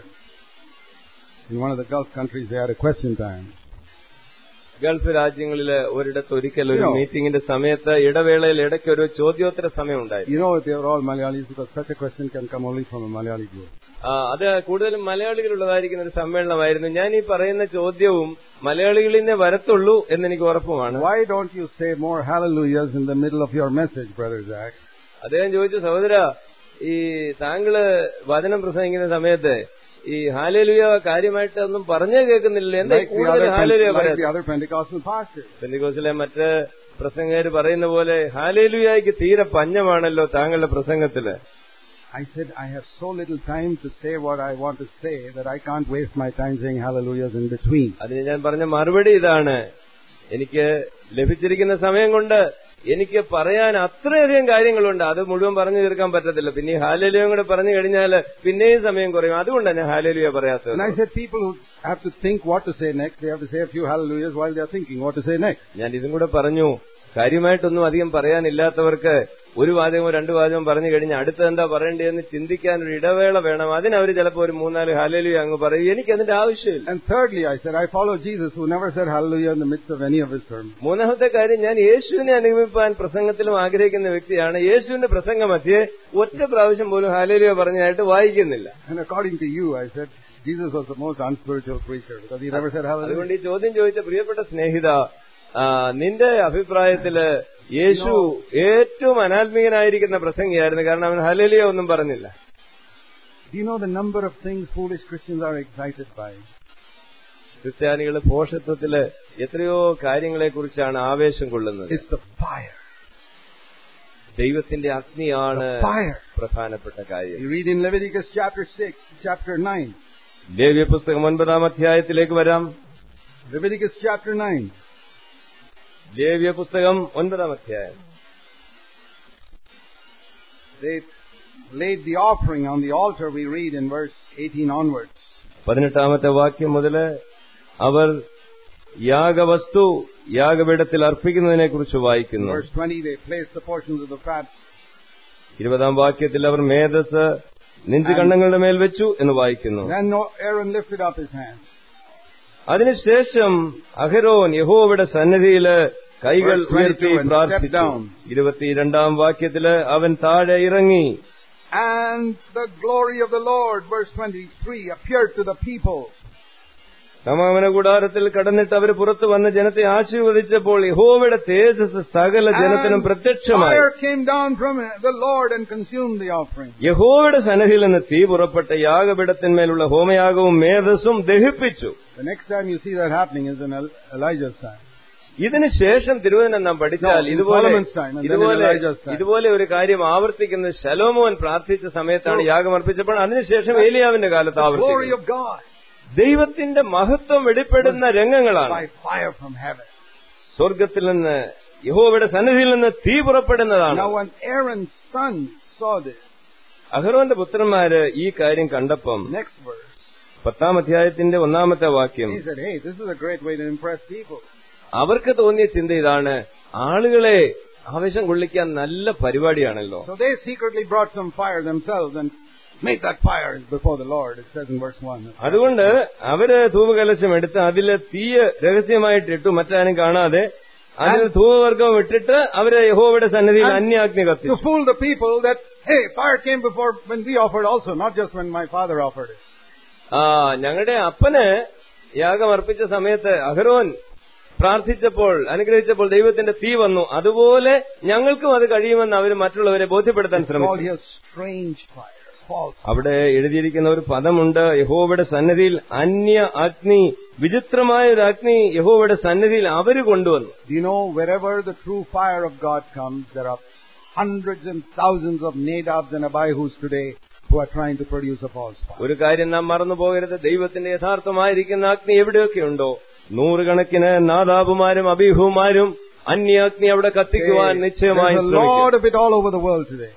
in one of the Gulf countries they had a question time. Gulf രാജ്യങ്ങളില് ഒരിടത്ത് ഒരിക്കൽ ഒരു യോ. മീറ്റിംഗിന്റെ സമയത്ത് ഇടവേളയിൽ ഇടയ്ക്ക് ഒരു ചോദ്യോത്തര സമയം ഉണ്ടായിരുന്നു You know they were all Malayalis because such a question can come only from a Malayali group. ആ, അത് കൂടുതലും മലയാളികളുള്ളതായിരിക്കുന്ന ഒരു സമ്മേളനമായിരുന്നു ഞാൻ ഈ പറയുന്ന ചോദ്യവും മലയാളികളിൽ നിന്നേ വരത്തുള്ളൂ എന്നെനിക്ക് ഉറപ്പുമാണ് Why don't you say more hallelujahs in the middle of your message, Brother Zach? അദ്ദേഹം ചോദിച്ചു സഹോദര ഈ താങ്കള് വചനം പ്രസംഗിക്കുന്ന സമയത്ത് ഈ ഹാലേലുയ കാര്യമായിട്ടൊന്നും പറഞ്ഞേ കേൾക്കുന്നില്ല എന്താ Like the കൂടുതൽ other, ഹാലേലുയ Pente- like പറയാം the other Pentecostal pastors. പെന്തിക്കോസിലെ മറ്റ് പ്രസംഗകര് പറയുന്ന പോലെ ഹാലേലുയായ്ക്ക് തീരെ പഞ്ഞമാണല്ലോ താങ്കളുടെ പ്രസംഗത്തില് I said, I have so little time to say what I want to say that I can't waste my time saying hallelujahs in between. അതിന് ഞാൻ പറഞ്ഞ മറുപടി ഇതാണ് എനിക്ക് ലഭിച്ചിരിക്കുന്ന സമയം കൊണ്ട് എനിക്ക് പറയാൻ അത്രയധികം കാര്യങ്ങളുണ്ട് അത് മുഴുവൻ പറഞ്ഞു തീർക്കാൻ പറ്റത്തില്ല പിന്നെ ഈ ഹാലേലുയം കൂടെ പറഞ്ഞു കഴിഞ്ഞാൽ പിന്നെയും സമയം കുറയും അതുകൊണ്ടാണ് ഞാൻ ഹാലേലുയ പറയാത്തത് And I said, people who have to think what to say next, they have to say a few hallelujahs while they are thinking what to say next. ഞാൻ ഇതും കൂടെ പറഞ്ഞു കാര്യമായിട്ടൊന്നും അധികം പറയാനില്ലാത്തവർക്ക് ഒരു വാചകമോ രണ്ടു വാചകമോ പറഞ്ഞു കഴിഞ്ഞാൽ അടുത്ത എന്താ പറയേണ്ടതെന്ന് ചിന്തിക്കാൻ ഒരു ഇടവേള വേണം അതിനവർ ചിലപ്പോൾ ഒരു മൂന്നാല് ഹാലേലുയ അങ്ങ് പറയും എനിക്ക് അതിന്റെ ആവശ്യമില്ല And thirdly, I said, I follow Jesus who never said hallelujah in the midst of any of his sermons. മൂന്നാമത്തെ കാര്യം ഞാൻ യേശുവിനെ അനുഗമിപ്പാൻ പ്രസംഗത്തിലും ആഗ്രഹിക്കുന്ന വ്യക്തിയാണ് യേശുവിന്റെ പ്രസംഗ മധ്യേ ഒറ്റ പ്രാവശ്യം പോലും ഹാലേലിയ പറഞ്ഞതായിട്ട് വായിക്കുന്നില്ല And according to you, I said, Jesus was the most unspiritual preacher because he never said hallelujah. അതുകൊണ്ട് ഈ ചോദ്യം ചോദിച്ച പ്രിയപ്പെട്ട സ്നേഹിത ആ, നിന്റെ അഭിപ്രായത്തില് യേശു ഏറ്റവും അനാത്മീയനായിരിക്കുന്ന പ്രസംഗിയായിരുന്നു കാരണം അവൻ ഹലേലിയ ഒന്നും പറഞ്ഞില്ല Do you know the number of things foolish Christians are excited by? ക്രിസ്ത്യാനികൾ പോഷത്വത്തില് എത്രയോ കാര്യങ്ങളെ കുറിച്ചാണ് ആവേശം കൊള്ളുന്നത് It's the fire. ദൈവത്തിന്റെ അഗ്നിയാണ് The fire. പ്രധാനപ്പെട്ട കാര്യം You read in Leviticus chapter 6, chapter 9. ലേവ്യ പുസ്തകം ഒൻപതാം അധ്യായത്തിലേക്ക് വരാം Leviticus chapter 9. ലേവ്യ പുസ്തകം ഒൻപതാം അധ്യായം They laid the offering on the altar, we read in verse 18 onwards. പതിനെട്ടാമത്തെ വാക്യം മുതല് അവർ യാഗവസ്തു യാഗപീഠത്തിൽ അർപ്പിക്കുന്നതിനെ കുറിച്ച് In വായിക്കുന്നു verse 20, they placed the portions of the fat ഇരുപതാം വാക്യത്തിൽ അവർ മേധസ് നെഞ്ചുകണ്ണങ്ങളുടെ മേൽ വെച്ചു എന്ന് വായിക്കുന്നു Then no- Aaron lifted up his hand. അതിനുശേഷം അഹരോൻ യഹോവയുടെ സന്നിധിയില് കൈകൾ Verse 22 ഉയർത്തി and stepped പ്രാർത്ഥിച്ചു down. ഇരുപത്തിരണ്ടാം വാക്യത്തില് അവൻ താഴെ ഇറങ്ങി And the glory of the Lord, verse 23, appeared to the people. സമാഗമന കൂടാരത്തിൽ കടന്നിട്ട് അവർ പുറത്തു വന്ന് ജനത്തെ ആശീർവദിച്ചപ്പോൾ യഹോവയുടെ തേജസ് സകല ജനത്തിനും And പ്രത്യക്ഷമായി fire came down from the Lord and consumed the offering. യഹോവയുടെ സന്നഹിൽ നിന്ന് തീ പുറപ്പെട്ട യാഗപീഠത്തിന്മേലുള്ള ഹോമയാഗവും മേധസ്സും ദഹിപ്പിച്ചു The next time you see that happening is in El- Elijah's time. ഇതിന് ശേഷം തിരുവചനം നാം പഠിച്ചാൽ No, in ഇതുപോലെ Solomon's time and then in ഇതുപോലെ Elijah's time. ഇതുപോലെ ഒരു കാര്യം ആവർത്തിക്കുന്നത് ശലോമോൻ പ്രാർത്ഥിച്ച സമയത്താണ് യാഗം അർപ്പിച്ചപ്പോൾ അതിനുശേഷം ഏലിയാവിന്റെ കാലത്ത് The glory ആവർത്തിക്കും of God ദൈവത്തിന്റെ മഹത്വം വെളിപ്പെടുന്ന രംഗങ്ങളാണ് by fire from heaven. സ്വർഗത്തിൽ നിന്ന് യഹോവയുടെ സന്നിധിയിൽ നിന്ന് തീ പുറപ്പെടുന്നതാണ് Now when Aaron's sons saw this, അഹ്റോന്റെ പുത്രന്മാര് ഈ കാര്യം കണ്ടപ്പം next verse, പത്താം അധ്യായത്തിന്റെ ഒന്നാമത്തെ വാക്യം he said, hey, this is a great way to impress people. അവർക്ക് തോന്നിയ ചിന്ത ഇതാണ് ആളുകളെ ആവേശം കൊള്ളിക്കാൻ നല്ല പരിപാടിയാണല്ലോ So they secretly brought some fire themselves and made that fire before the Lord, it says in verse 1. അതുകൊണ്ട് അവര് ധൂപകലശം എടുത്ത് അതില് തീയ് രഹസ്യമായിട്ട് ഇട്ടു മറ്റാരും കാണാതെ അതിൽ ധൂപവർഗം ഇട്ടിട്ട് അവര് യഹോവയുടെ സന്നിധിയിൽ അന്യാഗ്നി To കത്തിച്ചു fool the people that, hey, fire came before when we offered also, not just when my father offered it. ആ ഞങ്ങളുടെ അപ്പന് യാഗം അർപ്പിച്ച സമയത്ത് അഹരോൻ പ്രാർത്ഥിച്ചപ്പോൾ അനുഗ്രഹിച്ചപ്പോൾ ദൈവത്തിന്റെ തീ വന്നു അതുപോലെ ഞങ്ങൾക്കും അത് കഴിയുമെന്ന് അവർ മറ്റുള്ളവരെ ബോധ്യപ്പെടുത്താൻ It's called ശ്രമിച്ചു here strange fire, false. അവിടെ എഴുതിയിരിക്കുന്ന ഒരു പദമുണ്ട് യഹോവയുടെ സന്നിധിയിൽ അന്യ അഗ്നി വിചിത്രമായ ഒരു അഗ്നി യഹോവയുടെ സന്നിധിയിൽ അവര് കൊണ്ടുവന്നു Do you know wherever the true fire of God comes, there are hundreds and thousands of Nadabs and Abihus today who are trying to produce a false fire. ഒരു കാര്യം നാം മറന്നു പോകരുത് ദൈവത്തിന്റെ യഥാർത്ഥമായിരിക്കുന്ന അഗ്നി എവിടെയൊക്കെയുണ്ടോ നൂറുകണക്കിന് നാദാബുമാരും അബീഹുമാരും അന്യാഗ്നി അവിടെ കത്തിക്കുവാൻ നിശ്ചയമായി There's a ശ്രമിക്കും lot of it all over the world today.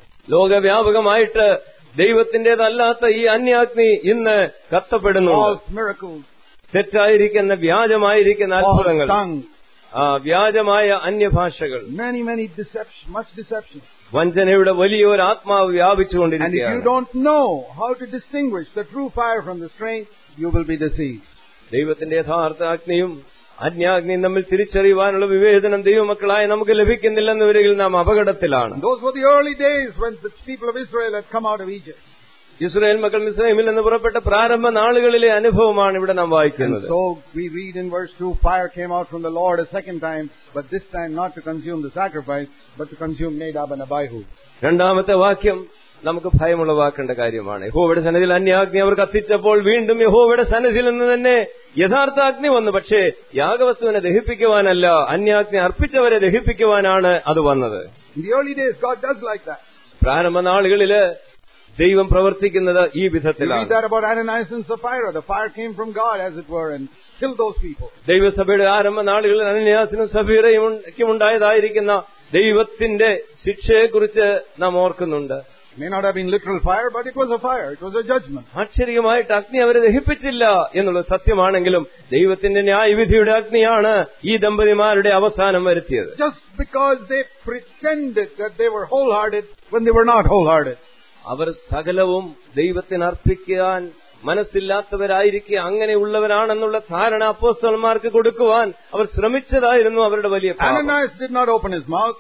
ലോകവ്യാപകമായിട്ട് ദൈവത്തിന്റേതല്ലാത്ത ഈ അന്യാഗ്നി ഇന്ന് കത്തപ്പെടുന്നു False miracles, തെറ്റായിരിക്കുന്ന വ്യാജമായിരിക്കുന്ന false അത്ഭുതങ്ങൾ tongues, ആ വ്യാജമായ അന്യഭാഷകൾ many, many deception, much deception. വഞ്ചനയുടെ വലിയൊരു ആത്മാവ് And if you വ്യാപിച്ചുകൊണ്ടിരിക്കുകയാണ് don't know how to distinguish the true fire from the strange, you will be deceived. ദൈവത്തിന്റെ യഥാർത്ഥ അഗ്നിയും അജ്ഞാഗ്നിയും തമ്മിൽ തിരിച്ചറിയുവാനുള്ള വിവേചനം ദൈവമക്കളായ നമുക്ക് ലഭിക്കുന്നില്ലെന്ന് വരികിൽ നാം അപകടത്തിലാണ് And those were the early days when the people of Israel had come out of Egypt. Israel മക്കൾ മിസ്രൈമിൽ നിന്ന് പുറപ്പെട്ട പ്രാരംഭ നാളുകളിലെ അനുഭവമാണ് ഇവിടെ നാം And വായിക്കുന്നത് so we read in verse 2, fire came out from the Lord a second time, but this time not to consume the sacrifice, but to consume Nadab and Abihu. രണ്ടാമത്തെ വാക്യം നമുക്ക് ഭയമുളവാക്കേണ്ട കാര്യമാണ് യഹോവയുടെ സന്നിധിയിൽ അന്യാഗ്നി അവർ കത്തിച്ചപ്പോൾ വീണ്ടും യഹോവയുടെ സന്നിധിയിൽ നിന്ന് തന്നെ യഥാർത്ഥ അഗ്നി വന്നു പക്ഷേ യാഗവസ്തുവിനെ ദഹിപ്പിക്കുവാനല്ല അന്യാഗ്നി അർപ്പിച്ചവരെ ദഹിപ്പിക്കുവാനാണ് അത് വന്നത് In the early days, God does like that. പ്രാരംഭ നാളുകളില് ദൈവം പ്രവർത്തിക്കുന്നത് ഈ You read വിധത്തിലാണ് that about Ananias and Sapphira. The fire came from God, as it were, and killed those people. ദൈവസഭയുടെ ആരംഭ നാളുകളിൽ അനന്യാസിനും സഫീറയും ഉണ്ടായതായിരിക്കുന്ന ദൈവത്തിന്റെ ശിക്ഷയെക്കുറിച്ച് നാം ഓർക്കുന്നുണ്ട് It may not have been literal fire, but it was a fire. It was a judgment. ആക്ഷരികമായിട്ട് അഗ്നി അവരെ ദഹിപ്പിച്ചില്ല എന്നുള്ളത് സത്യമാണെങ്കിലും ദൈവത്തിന്റെ ന്യായവിധിയുടെ അഗ്നിയാണ് ഈ ദമ്പതിമാരുടെ അവസാനം വരുത്തിയത് Just because they pretended that they were wholehearted when they were not wholehearted. അവർ സകലവും ദൈവത്തിന് അർപ്പിക്കാൻ മനസ്സില്ലാത്തവരായിരിക്കെ അങ്ങനെയുള്ളവരാണെന്നുള്ള ധാരണ അപ്പോസ്തലന്മാർക്ക് കൊടുക്കുവാൻ അവർ ശ്രമിച്ചതായിരുന്നു അവരുടെ വലിയ പാപം. Ananias did not open his mouth,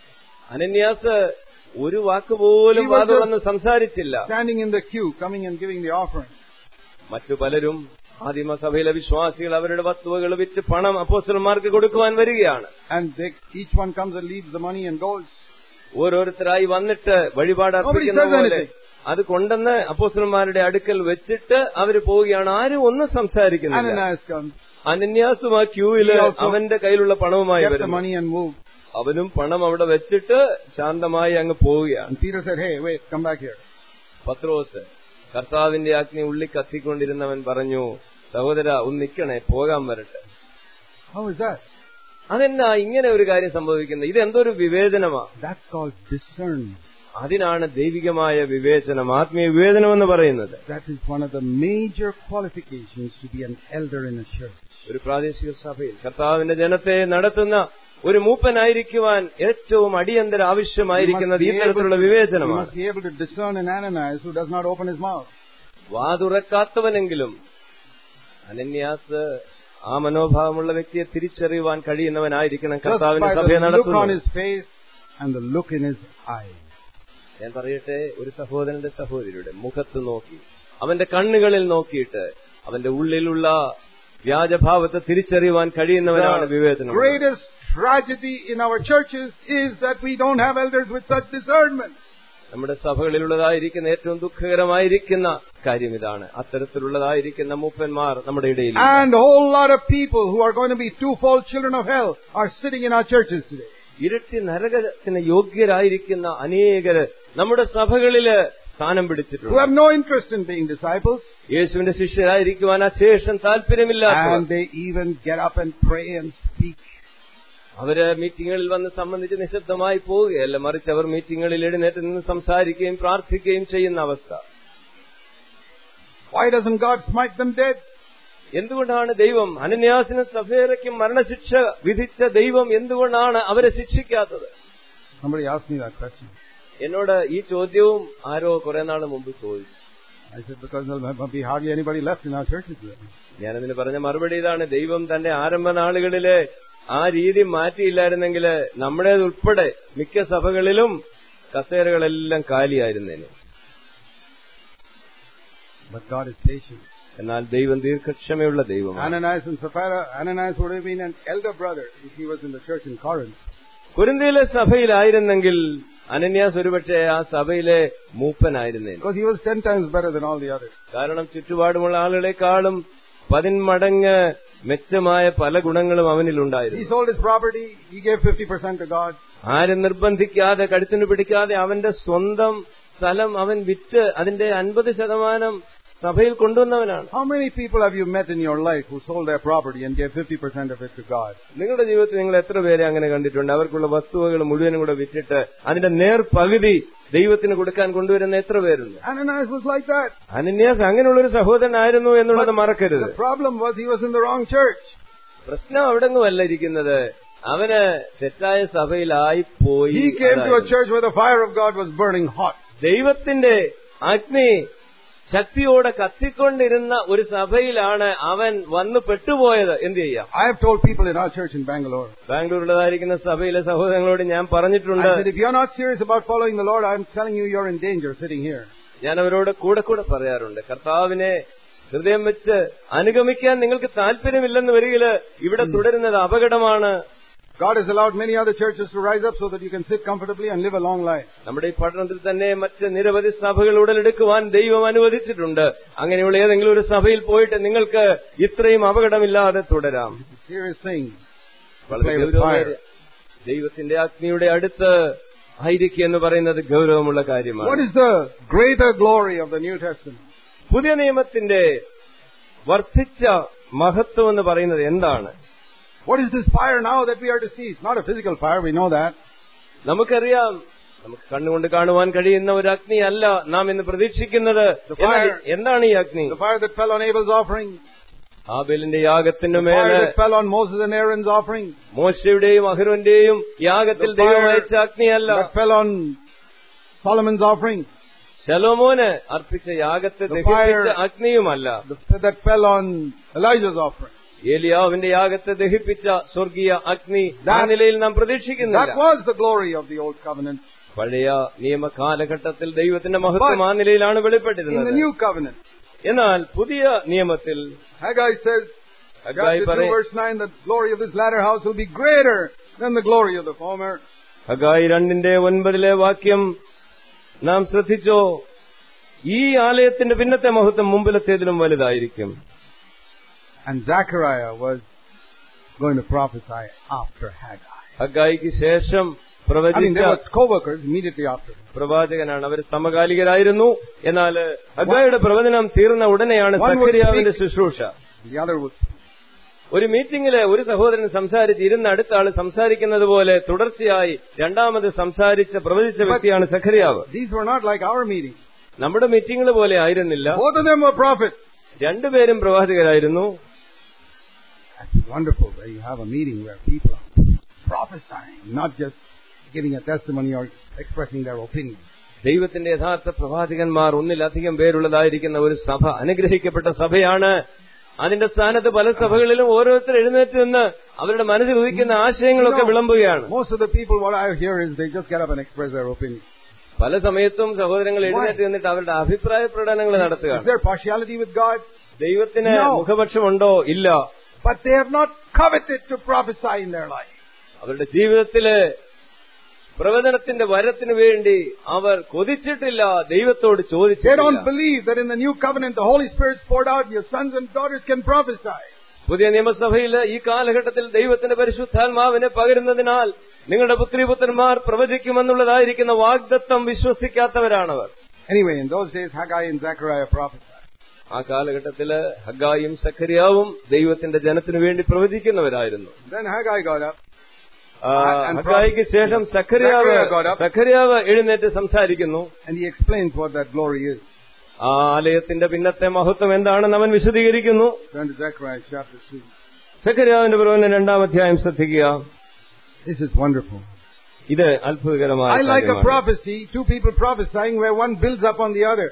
അനന്യാസ് ഒരു വാക്ക് പോലും He was വാതു വന്ന് സംസാരിച്ചില്ല standing in the queue, coming and giving the offering. മറ്റു പലരും ആദിമസഭയിലെ വിശ്വാസികൾ അവരുടെ വസ്തുവകൾ വിറ്റ് പണം അപ്പോസ്റ്റലന്മാർക്ക് കൊടുക്കുവാൻ വരികയാണ് And they, each one comes and leaves the money and goes. ഓരോരുത്തരായി വന്നിട്ട് വഴിപാട് അർപ്പിക്കുന്ന Nobody says പോലെ anything. അത് കൊണ്ടുവന്ന് അപ്പോസ്റ്റലന്മാരുടെ അടുക്കൽ വെച്ചിട്ട് അവര് പോവുകയാണ് ആരും ഒന്നും സംസാരിക്കുന്നില്ല Ananias comes, അനന്യാസും ആ ക്യൂവില് He also അവന്റെ കയ്യിലുള്ള പണവുമായി kept the വരുന്നു money and moved. അവനും പണം അവിടെ വെച്ചിട്ട് ശാന്തമായി അങ്ങ് പോവുകയാണ് And Peter said, hey, wait, come back here. പത്രോസ് കർത്താവിന്റെ അഗ്നി ഉള്ളി കത്തിക്കൊണ്ടിരുന്നവൻ പറഞ്ഞു സഹോദര ഒന്ന് നിക്കണേ പോകാൻ വരട്ടെ How is that? അതെന്നാ ഇങ്ങനെ ഒരു കാര്യം സംഭവിക്കുന്നത് ഇതെന്തൊരു വിവേചനമാ That's called discernment. അതിനാണ് ദൈവികമായ വിവേചനം ആത്മീയ വിവേചനം എന്ന് പറയുന്നത് That is one of the major qualifications to be an elder in a church. ഒരു പ്രാദേശിക സഭയിൽ കർത്താവിന്റെ ജനത്തെ നടത്തുന്ന ഒരു മൂപ്പനായിരിക്കുവാൻ ഏറ്റവും അടിയന്തര ആവശ്യമായിരിക്കുന്നത് ഈ തരത്തിലുള്ള you വിവേചനമാണ് must be able to discern an Ananias who does not open his mouth. വാതുറക്കാത്തവനെങ്കിലും അനന്യാസ് ആ മനോഭാവമുള്ള വ്യക്തിയെ തിരിച്ചറിയുവാൻ കഴിയുന്നവനായിരിക്കണം Just കർത്താവിന്റെ by സഭയെ the look on നടത്തുന്നത് his face and the look in his eyes. ഞാൻ പറയട്ടെ ഒരു സഹോദരന്റെ സഹോദരിയുടെ മുഖത്ത് നോക്കി അവന്റെ കണ്ണുകളിൽ നോക്കിയിട്ട് അവന്റെ ഉള്ളിലുള്ള വ്യാജഭാവത്തെ തിരിച്ചറിയുവാൻ കഴിയുന്നവനാണ് The വിവേചനം greatest tragedy in our churches is that we don't have elders with such discernment. നമ്മുടെ സഭകളിലുള്ളതായിരിക്കുന്ന ഏറ്റവും ദുഃഖകരമായിരിക്കുന്ന കാര്യം ഇതാണ് അത്തരത്തിലുള്ളതായിരിക്കുന്ന മൂപ്പന്മാർ നമ്മുടെ ഇടയിൽ And a whole lot of people who are going to be twofold children of hell are sitting in our churches today. ഇരട്ടി നരകത്തിന് യോഗ്യരായിരിക്കുന്ന അനേകര് നമ്മുടെ സഭകളില് സ്ഥാനം Who പിടിച്ചിട്ടുണ്ട് have no interest in being disciples. യേശുവിന്റെ ശിഷ്യരായിരിക്കുവാൻ അശേഷം താല്പര്യമില്ലാത്തവർ And they even get up and pray and speak. അവര് മീറ്റിങ്ങുകളിൽ വന്ന് സംബന്ധിച്ച് നിശബ്ദമായി പോവുകയല്ല മറിച്ച് അവർ മീറ്റിങ്ങുകളിൽ എഴുന്നേറ്റ് നിന്ന് സംസാരിക്കുകയും പ്രാർത്ഥിക്കുകയും ചെയ്യുന്ന അവസ്ഥ Why doesn't God smite them dead? എന്തുകൊണ്ടാണ് ദൈവം അനന്യാസിനും സഫേരയ്ക്കും മരണശിക്ഷ വിധിച്ച ദൈവം എന്തുകൊണ്ടാണ് അവരെ ശിക്ഷിക്കാത്തത് Somebody asked me that question. എന്നോട് ഈ ചോദ്യവും ആരോ കുറെ നാൾ മുമ്പ് ചോദിച്ചു I said, because there'll be hardly anybody left in our churches today. ഞാനതിന് പറഞ്ഞ മറുപടി ഇതാണ് ദൈവം തന്റെ ആരംഭ നാളുകളിലെ ആ രീതി മാറ്റിയില്ലായിരുന്നെങ്കിൽ നമ്മുടേതുൾപ്പെടെ മിക്ക സഭകളിലും കസേരകളെല്ലാം കാലിയായിരുന്നേനെ But God is patient. എന്നാൽ ദൈവം ദീർഘക്ഷമയുള്ള ദൈവമാണ് Ananias and Sapphira, Ananias would have been an elder brother if he was in the church in Corinth. കുരിന്തിയിലെ സഭയിലായിരുന്നെങ്കിൽ അനന്യാസ് ഒരുപക്ഷെ ആ സഭയിലെ മൂപ്പനായിരുന്നേനെ Because he was ten times better than all the others. കാരണം ചുറ്റുപാടുമുള്ള ആളുകളെക്കാളും പതിന്മടങ്ങ് മെച്ചമായ പല ഗുണങ്ങളും He അവനിലുണ്ടായിരുന്നു sold his property, he gave 50% to God. ആരും നിർബന്ധിക്കാതെ കഴുത്തിന് പിടിക്കാതെ അവന്റെ സ്വന്തം സ്ഥലം അവൻ വിറ്റ് അതിന്റെ അൻപത് ശതമാനം സഭയിൽ കൊണ്ടുവന്നവനാണ് How many people have you met in your life who sold their property and gave 50% of it to God? നിങ്ങളുടെ ജീവിതത്തിൽ നിങ്ങൾ എത്ര പേരെ അങ്ങനെ കണ്ടിട്ടുണ്ട് അവർക്കുള്ള വസ്തുവകൾ മുഴുവനും കൂടെ വിറ്റിട്ട് അതിന്റെ നേർ പകുതി ദൈവത്തിന് കൊടുക്കാൻ കൊണ്ടുവരുന്ന എത്ര പേരുണ്ട് Ananias was like that. അനന്യാസ് അങ്ങനെയുള്ള ഒരു സഹോദരനായിരുന്നു എന്നുള്ളത് മറക്കരുത് The problem was he was in the wrong church. പ്രശ്നം അവിടെങ്ങുമല്ല ഇരിക്കുന്നത് അവന് തെറ്റായ സഭയിലായി പോയി He came to a അതായിരുന്നു. church where the fire of God was burning hot. ദൈവത്തിന്റെ അഗ്നി ശക്തിയോടെ കത്തിക്കൊണ്ടിരുന്ന ഒരു സഭയിലാണ് അവൻ വന്ന് പെട്ടുപോയത് എന്ത് ചെയ്യാം I have told people in our church in Bangalore. ബാംഗ്ലൂരിലുള്ളതായിരിക്കുന്ന സഭയിലെ സഹോദരങ്ങളോട് ഞാൻ പറഞ്ഞിട്ടുണ്ട് I said, if you're not serious about following the Lord, I'm telling you, you're in danger sitting here. ഞാൻ അവരോട് കൂടെ കൂടെ പറയാറുണ്ട് കർത്താവിനെ ഹൃദയം വെച്ച് അനുഗമിക്കാൻ നിങ്ങൾക്ക് താല്പര്യമില്ലെന്ന് വരികില് ഇവിടെ തുടരുന്നത് അപകടമാണ് God has allowed many other churches to rise up so that you can sit comfortably and live a long life. നമ്മുടെ ഈ പഠനത്തിൽ തന്നെ മറ്റ് നിരവധി സഭകൾ ഉടലെടുക്കുവാൻ ദൈവം അനുവദിച്ചിട്ടുണ്ട് അങ്ങനെയുള്ള ഏതെങ്കിലും ഒരു സഭയിൽ പോയിട്ട് നിങ്ങൾക്ക് ഇത്രയും അപകടമില്ലാതെ തുടരാം It's a serious thing. വളരെ Play with ഗൗരവമേറിയ- fire. ദൈവത്തിന്റെ അഗ്നിയുടെ അടുത്ത് ആയിരിക്കുക എന്ന് പറയുന്നത് ഗൗരവമുള്ള What കാര്യമാണ് is the greater glory of the New Testament? പുതിയ നിയമത്തിന്റെ വർദ്ധിച്ച മഹത്വം എന്ന് പറയുന്നത് എന്താണ് What is this fire now that we are to see? It's not a physical fire, we know that. നമുക്കറിയാം നമുക്ക് കണ്ണുകൊണ്ട് കാണുവാൻ കഴിയുന്ന ഒരു അഗ്നി അല്ല നാം ഇന്ന് പ്രതീക്ഷിക്കുന്നത് എന്നാൽ എന്താണ് ഈ അഗ്നി The fire that fell on Abel's offering, ആബേലിന്റെ യാഗത്തിന് the മേലെ fire that fell on Moses and Aaron's offering, മോശയുടെയും അഹ്റോന്റെയും യാഗത്തിൽ The ദൈവം fire അയച്ച അഗ്നിയല്ല that fell on Solomon's offering, ശലോമോന് അർപ്പിച്ച യാഗത്തെ The ദഹിപ്പിച്ച fire- അഗ്നിയുമല്ല the, that fell on Elijah's offering. ഏലിയാവിന്റെ യാഗത്തെ ദഹിപ്പിച്ച സ്വർഗീയ അഗ്നി ആ That- നിലയിൽ നാം That പ്രതീക്ഷിക്കുന്നില്ല was the glory of the Old Covenant. പഴയ നിയമ കാലഘട്ടത്തിൽ ദൈവത്തിന്റെ മഹത്വം ആ നിലയിലാണ് In the വെളിപ്പെട്ടിരുന്നത് New Covenant, എന്നാൽ പുതിയ നിയമത്തിൽ Haggai says, ഹഗ്ഗായി chapter 2, പറയും verse 9, the glory of this latter house will be greater than the glory of the former. Haggai രണ്ടിന്റെ ഒൻപതിലെ വാക്യം നാം ശ്രദ്ധിച്ചോ ഈ ആലയത്തിന്റെ പിന്നത്തെ മഹത്വം മുമ്പിലത്തേതിലും വലുതായിരിക്കും And Zechariah was going to prophesy after Haggai. ഹഗായിക്ക് ശേഷം I mean, പ്രവചിച്ച they were co-workers immediately after. പ്രവാചകനാണ് അവർ സമകാലികരായിരുന്നു എന്നാൽ ഹഗായുടെ പ്രവചനം തീർന്ന ഉടനെയാണ് One would സഖരിയാവിന്റെ speak. ശുശ്രൂഷ The other was, ഒരു മീറ്റിംഗില് ഒരു സഹോദരൻ സംസാരിച്ച് ഇരുന്ന് അടുത്ത ആള് സംസാരിക്കുന്നത് പോലെ തുടർച്ചയായി രണ്ടാമത് സംസാരിച്ച പ്രവചിച്ച വ്യക്തിയാണ് സഖരിയാവ് these were not like our meetings. നമ്മുടെ മീറ്റിംഗുകൾ പോലെ ആയിരുന്നില്ല Both of them were prophets. രണ്ടുപേരും പ്രവാചകരായിരുന്നു That's wonderful that you have a meeting where people are prophesying, not just giving a testimony or expressing their opinion. ദൈവത്തിന്റെ യഥാർത്ഥ പ്രവാചകന്മാർ ഒന്നിലധികം പേരുള്ളതായിരിക്കുന്ന ഒരു സഭ അനുഗ്രഹിക്കപ്പെട്ട സഭയാണ് അതിന്റെ സ്ഥാനത്ത് പല സഭകളിലും ഓരോരുത്തർ എഴുന്നേറ്റ് നിന്ന് അവരുടെ മനസ്സിൽ ഉദിക്കുന്ന ആശയങ്ങളൊക്കെ വിളമ്പുകയാണ് Most of the people, what I hear is they just get up and express their opinion. പല സമയത്തും സഹോദരങ്ങൾ എഴുന്നേറ്റ് നിന്നിട്ട് അവരുടെ അഭിപ്രായ പ്രകടനങ്ങൾ Is നടത്തുകയാണ് there partiality with God? ദൈവത്തിന് No. മുഖപക്ഷമുണ്ടോ ഇല്ല But they have not coveted to prophesy in their life. അവരുടെ ജീവിതത്തില് പ്രവചനത്തിന്റെ വരത്തിന് വേണ്ടി അവർ കൊതിച്ചിട്ടില്ല ദൈവത്തോട് They don't ചോദിച്ചിട്ടില്ല believe that in the new covenant the Holy Spirit's poured out and your sons and daughters can prophesy. പുതിയ നിയമസഭയിൽ ഈ കാലഘട്ടത്തിൽ ദൈവത്തിന്റെ പരിശുദ്ധാത്മാവിനെ പകരുന്നതിനാൽ നിങ്ങളുടെ പുത്രിപുത്രന്മാർ പ്രവചിക്കുമെന്നുള്ളതായിരിക്കുന്ന വാഗ്ദത്തം വിശ്വസിക്കാത്തവരാണവർ Anyway, in those days Haggai and Zechariah prophesied. ആ കാലഘട്ടത്തില് ഹഗായും സഖരിയാവും ദൈവത്തിന്റെ ജനത്തിനു വേണ്ടി പ്രവചിക്കുന്നവരായിരുന്നു Then Haggai got up. ആ, And ഹഗായിക്ക് ശേഷം സഖരിയാവ് Zechariah got up. സഖരിയാവ് എഴുന്നേറ്റ് സംസാരിക്കുന്നു And he explains what that glory is. ആ ആലയത്തിന്റെ പിന്നത്തെ മഹത്വം എന്താണെന്ന് അവൻ വിശദീകരിക്കുന്നു Turn to Zechariah chapter 2. സഖരിയാവിന്റെ പ്രവചനം രണ്ടാം അധ്യായം ശ്രദ്ധിക്കുക This is wonderful. ഇത് അത്ഭുതകരമായ I like a കാര്യമാണ്. prophecy, two people prophesying where one builds up on the other.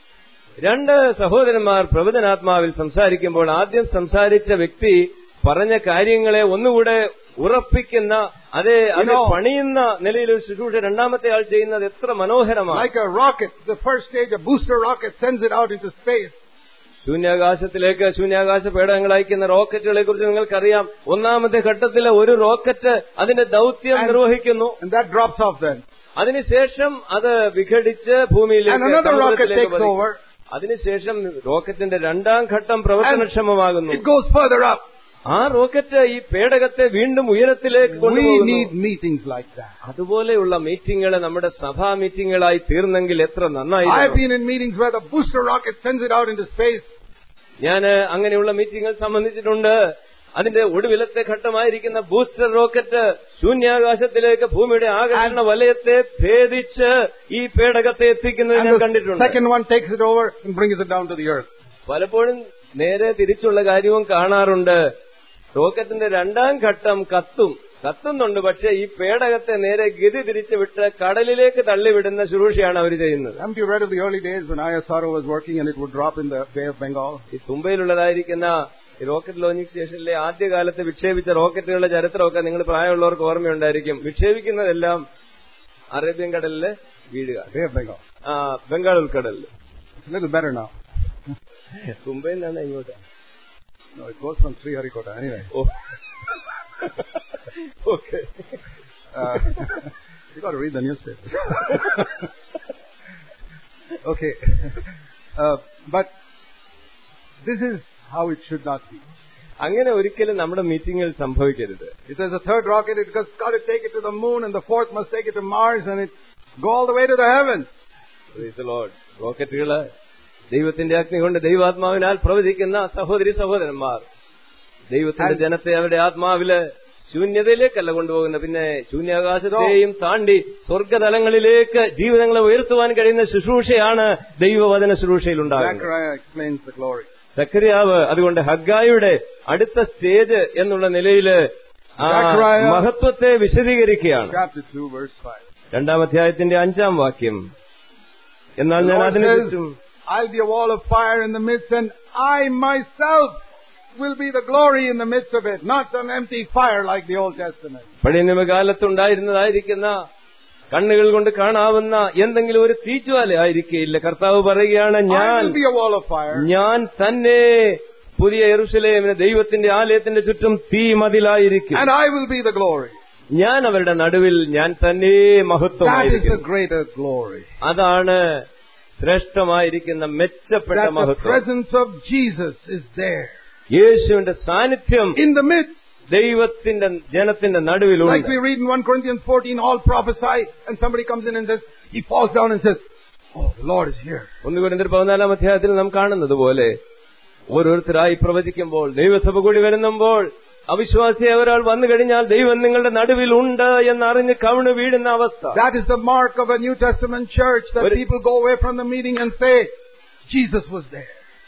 രണ്ട് സഹോദരന്മാർ പ്രവചനാത്മാവിൽ സംസാരിക്കുമ്പോൾ ആദ്യം സംസാരിച്ച വ്യക്തി പറഞ്ഞ കാര്യങ്ങളെ ഒന്നുകൂടെ ഉറപ്പിക്കുന്ന അതേ അത് You know- പണിയുന്ന നിലയിൽ ഒരു ശുശ്രൂഷ രണ്ടാമത്തെ ആൾ ചെയ്യുന്നത് എത്ര മനോഹരമാണ് Like a rocket, the first stage, a booster rocket sends it out into space. ശൂന്യാകാശത്തിലേക്ക് ശൂന്യാകാശ പേടകങ്ങൾ അയക്കുന്ന റോക്കറ്റുകളെ കുറിച്ച് നിങ്ങൾക്കറിയാം ഒന്നാമത്തെ ഘട്ടത്തിലെ ഒരു റോക്കറ്റ് അതിന്റെ ദൗത്യം And- നിർവഹിക്കുന്നു And that drops off then. അതിനുശേഷം അത് വിഘടിച്ച് And ഭൂമിയിലേക്ക് another rocket സമുദ്രത്തിലേക്ക് takes പതിക്കും. over. അതിനുശേഷം റോക്കറ്റിന്റെ രണ്ടാം ഘട്ടം പ്രവർത്തനക്ഷമമാകുന്നു It goes further up. ആ റോക്കറ്റ് ഈ പേടകത്തെ വീണ്ടും ഉയരത്തിലേക്ക് We കൊണ്ടുപോകുന്നു need meetings like that. അതുപോലെയുള്ള മീറ്റിംഗുകൾ നമ്മുടെ സഭാ മീറ്റിംഗുകളായി തീർന്നെങ്കിൽ എത്ര I have നന്നായിരുന്നു been in meetings where the booster rocket sends it out into space. ഞാൻ അങ്ങനെയുള്ള മീറ്റിംഗുകൾ സംബന്ധിച്ചിട്ടുണ്ട് അതിന്റെ ഒടുവിലത്തെ ഘട്ടമായിരിക്കുന്ന ബൂസ്റ്റർ റോക്കറ്റ് ശൂന്യാകാശത്തിലേക്ക് ഭൂമിയുടെ ആകർഷണ വലയത്തെ ഭേദിച്ച് ഈ പേടകത്തെ എത്തിക്കുന്നത് And ഞാൻ the കണ്ടിട്ടുണ്ട് second one takes it over and brings it down to the earth. പലപ്പോഴും നേരെ തിരിച്ചുള്ള കാര്യവും കാണാറുണ്ട് റോക്കറ്റിന്റെ രണ്ടാം ഘട്ടം കത്തും കത്തുന്നുണ്ട് പക്ഷെ ഈ പേടകത്തെ നേരെ ഗതി തിരിച്ചു വിട്ട് കടലിലേക്ക് തള്ളിവിടുന്ന ശുശ്രൂഷയാണ് അവർ ചെയ്യുന്നത് Haven't you read of the early days when ISRO was working and it would drop in the Bay of Bengal? ഈ തുമ്പയിലുള്ളതായിരിക്കുന്ന ഈ റോക്കറ്റ് ലോഞ്ചിങ് സ്റ്റേഷനിലെ ആദ്യകാലത്ത് വിക്ഷേപിച്ച റോക്കറ്റുകളുടെ ചരിത്രമൊക്കെ നിങ്ങൾ പ്രായമുള്ളവർക്ക് ഓർമ്മയുണ്ടായിരിക്കും വിക്ഷേപിക്കുന്നതെല്ലാം അറേബ്യൻ കടലില് വീഴുക Bay of Bengal. ആ ബംഗാൾ ഉൾക്കടലിൽ It's a little better now. തുമ്പയിൽ നിന്നാണ് ഇങ്ങോട്ട് No, it goes from Sriharikota. Anyway. Oh okay Uh, you got to read the newspaper. okay. Uh, but this is how it should not be. അങ്ങനെ ഒരിക്കലും നമ്മുടെ മീറ്റിംഗിൽ സംഭവിക്കരുത് If there's a third rocket, it's got to take it to the moon, and the fourth must take it to Mars, and it go all the way to the heavens. Praise the Lord. റോക്കറ്റുകള് ദൈവത്തിന്റെ അഗ്നി കൊണ്ട് ദൈവാത്മാവിനാൽ പ്രവചിക്കുന്ന സഹോദരി സഹോദരന്മാർ ദൈവത്തിന്റെ ജനത്തെ അവരുടെ ആത്മാവില് ശൂന്യതയിലേക്കല്ല കൊണ്ടുപോകുന്ന പിന്നെ ശൂന്യാകാശത്തെയും താണ്ടി സ്വർഗതലങ്ങളിലേക്ക് ജീവിതങ്ങളെ ഉയർത്തുവാൻ കഴിയുന്ന ശുശ്രൂഷയാണ് ദൈവവചന ശുശ്രൂഷയിൽ ഉണ്ടാകുന്നത് Zechariah explains the glory. സക്രിയാവ് അതുകൊണ്ട് ഹഗ്ഗായുടെ അടുത്ത സ്റ്റേജ് എന്നുള്ള നിലയില് ആ Zechariah- മഹത്വത്തെ വിശദീകരിക്കുകയാണ് Chapter 2, verse 5. രണ്ടാം അധ്യായത്തിന്റെ അഞ്ചാം വാക്യം എന്നാൽ The ഞാൻ Lord അതിന് says, ചുറ്റും I'll be a wall of fire in the midst, and I myself will be the glory in the midst of it, not some empty fire like the Old Testament. പഴയ നിയമകാലത്തുണ്ടായിരുന്നതായിരിക്കുന്ന കണ്ണുകൾ കൊണ്ട് കാണാവുന്ന എന്തെങ്കിലും ഒരു തീജ്വാല ആയിരിക്കില്ല കർത്താവ് പറയുകയാണ് I ഞാൻ will be a wall of fire. ഞാൻ തന്നെ പുതിയ യെറുസലേമിന് ദൈവത്തിന്റെ ആലയത്തിന്റെ ചുറ്റും തീ മതിലായിരിക്കും And I will be the glory. ഞാൻ അവരുടെ നടുവിൽ ഞാൻ തന്നെ That is the മഹത്വമായിരിക്കും greater glory. അതാണ് ശ്രേഷ്ഠമായിരിക്കുന്ന മെച്ചപ്പെട്ട That the മഹത്വം presence of Jesus is there യേശുവിന്റെ സാന്നിധ്യം in the midst. ദൈവത്തിന്റെ ജനത്തിന്റെ Like നടുവിലുണ്ട് we read in 1 Corinthians 14, all prophesy, and somebody comes in and says, he falls down and says, Oh, the Lord is here. ഒന്ന് കുരിന്തിർ പതിനാലാം അധ്യായത്തിൽ നാം കാണുന്നത് പോലെ ഓരോരുത്തരായി പ്രവചിക്കുമ്പോൾ ദൈവസഭ കൂടി വരുന്നുമ്പോൾ അവിശ്വാസിയായ ഒരാൾ വന്നു കഴിഞ്ഞാൽ ദൈവം നിങ്ങളുടെ നടുവിൽ ഉണ്ട് എന്നറിഞ്ഞ് കവിണ് വീഴുന്ന അവസ്ഥ That is the mark of a New Testament church that What- people go away from the meeting and say, Jesus was there.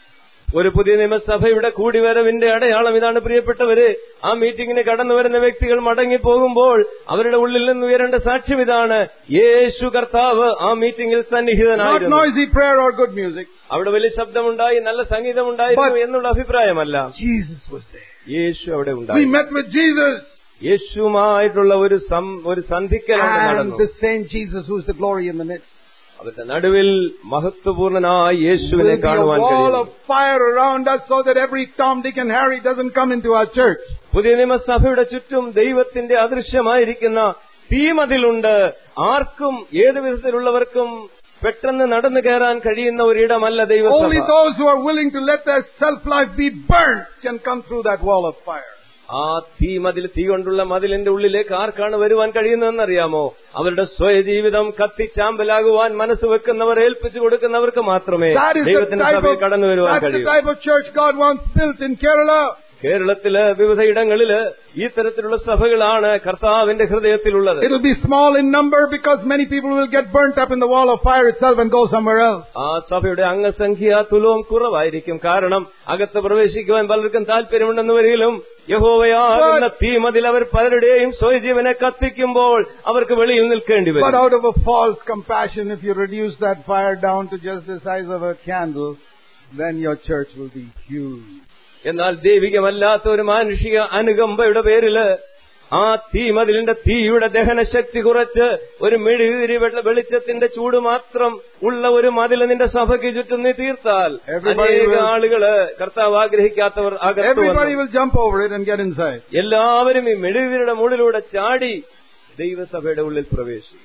ഒരു പുതിയ നിയമസഭയുടെ കൂടിവരവിന്റെ അടയാളം ഇതാണ് പ്രിയപ്പെട്ടവര് ആ മീറ്റിംഗിന് കടന്നു വരുന്ന വ്യക്തികൾ മടങ്ങി പോകുമ്പോൾ അവരുടെ ഉള്ളിൽ നിന്ന് ഉയരേണ്ട സാക്ഷ്യം ഇതാണ് യേശു കർത്താവ് ആ മീറ്റിംഗിൽ Not സന്നിഹിതനായിരുന്നു noisy prayer or good music. അവിടെ വലിയ ശബ്ദമുണ്ടായി നല്ല സംഗീതമുണ്ടായിരുന്നു But- എന്നുള്ള അഭിപ്രായമല്ല Jesus was there. യേശു അവിടെ We ഉണ്ടായി met with Jesus. യേശുവുമായിട്ടുള്ള ഒരു സം- ഒരു സന്ധിക്കൽ അവിടെ And നടന്നു the same Jesus who's the glory in the midst. അവരുടെ നടുവിൽ മഹത്വപൂർണനായ Will യേശുവിനെ be a കാണുവാൻ wall കഴിയും of fire around us so that every Tom, Dick and Harry doesn't come into our church. പുതിയ നിയമസഭയുടെ ചുറ്റും ദൈവത്തിന്റെ അദൃശ്യമായിരിക്കുന്ന തീമതിലുണ്ട് ആർക്കും ഏത് വിധത്തിലുള്ളവർക്കും പെട്ടെന്ന് നടന്നു കയറാൻ കഴിയുന്ന ഒരിടമല്ല Only ദൈവസഭ those who are willing to let their self-life be burnt can come through that wall of fire. ആ തീ മതിൽ തീ കൊണ്ടുള്ള മതിലിന്റെ ഉള്ളിലേക്ക് ആർക്കാണ് വരുവാൻ കഴിയുന്നതെന്നറിയാമോ അവരുടെ സ്വയജീവിതം കത്തിച്ചാമ്പലാകുവാൻ മനസ്സ് വെക്കുന്നവർ ഏൽപ്പിച്ചു കൊടുക്കുന്നവർക്ക് മാത്രമേ That is the ദൈവത്തിന്റെ type സഭയിൽ of, കടന്നു വരുവാൻ that's the കഴിയൂ type of church God wants built in Kerala. കേരളത്തില് വിവിധ ഇടങ്ങളില് ഈ തരത്തിലുള്ള സഭകളാണ് കർത്താവിന്റെ ഹൃദയത്തിലുള്ളത് It'll be small in number because many people will get burnt up in the wall of fire itself and go somewhere else. ആ സഭയുടെ അംഗസംഖ്യ തുലവും കുറവായിരിക്കും കാരണം അകത്ത് പ്രവേശിക്കുവാൻ പലർക്കും താല്പര്യമുണ്ടെന്ന് വരികിലും യഹോവയാകുന്ന തീമതിൽ അവർ പലരുടെയും സ്വയജീവനെ കത്തിക്കുമ്പോൾ അവർക്ക് വെളിയിൽ നിൽക്കേണ്ടി But വരും out of a false compassion, if you reduce that fire down to just the size of a candle, then your church will be huge. എന്നാൽ ദൈവികമല്ലാത്ത ഒരു മാനുഷിക അനുകമ്പയുടെ പേരില് ആ തീമതിലിന്റെ തീയുടെ ദഹനശക്തി കുറച്ച് ഒരു മെഴുകുതിരി വെള്ള വെളിച്ചത്തിന്റെ ചൂട് മാത്രം ഉള്ള ഒരു മതിൽ നിന്റെ സഭയ്ക്ക് ചുറ്റും നീ തീർത്താൽ Everybody അനേക will- ആളുകള് കർത്താവ് ആഗ്രഹിക്കാത്തവർ അകത്ത് Everybody വന്നു. will jump over it and get inside. എല്ലാവരും ഈ മെഴുകുതിരിയുടെ മുകളിലൂടെ ചാടി ദൈവസഭയുടെ ഉള്ളിൽ പ്രവേശിക്കും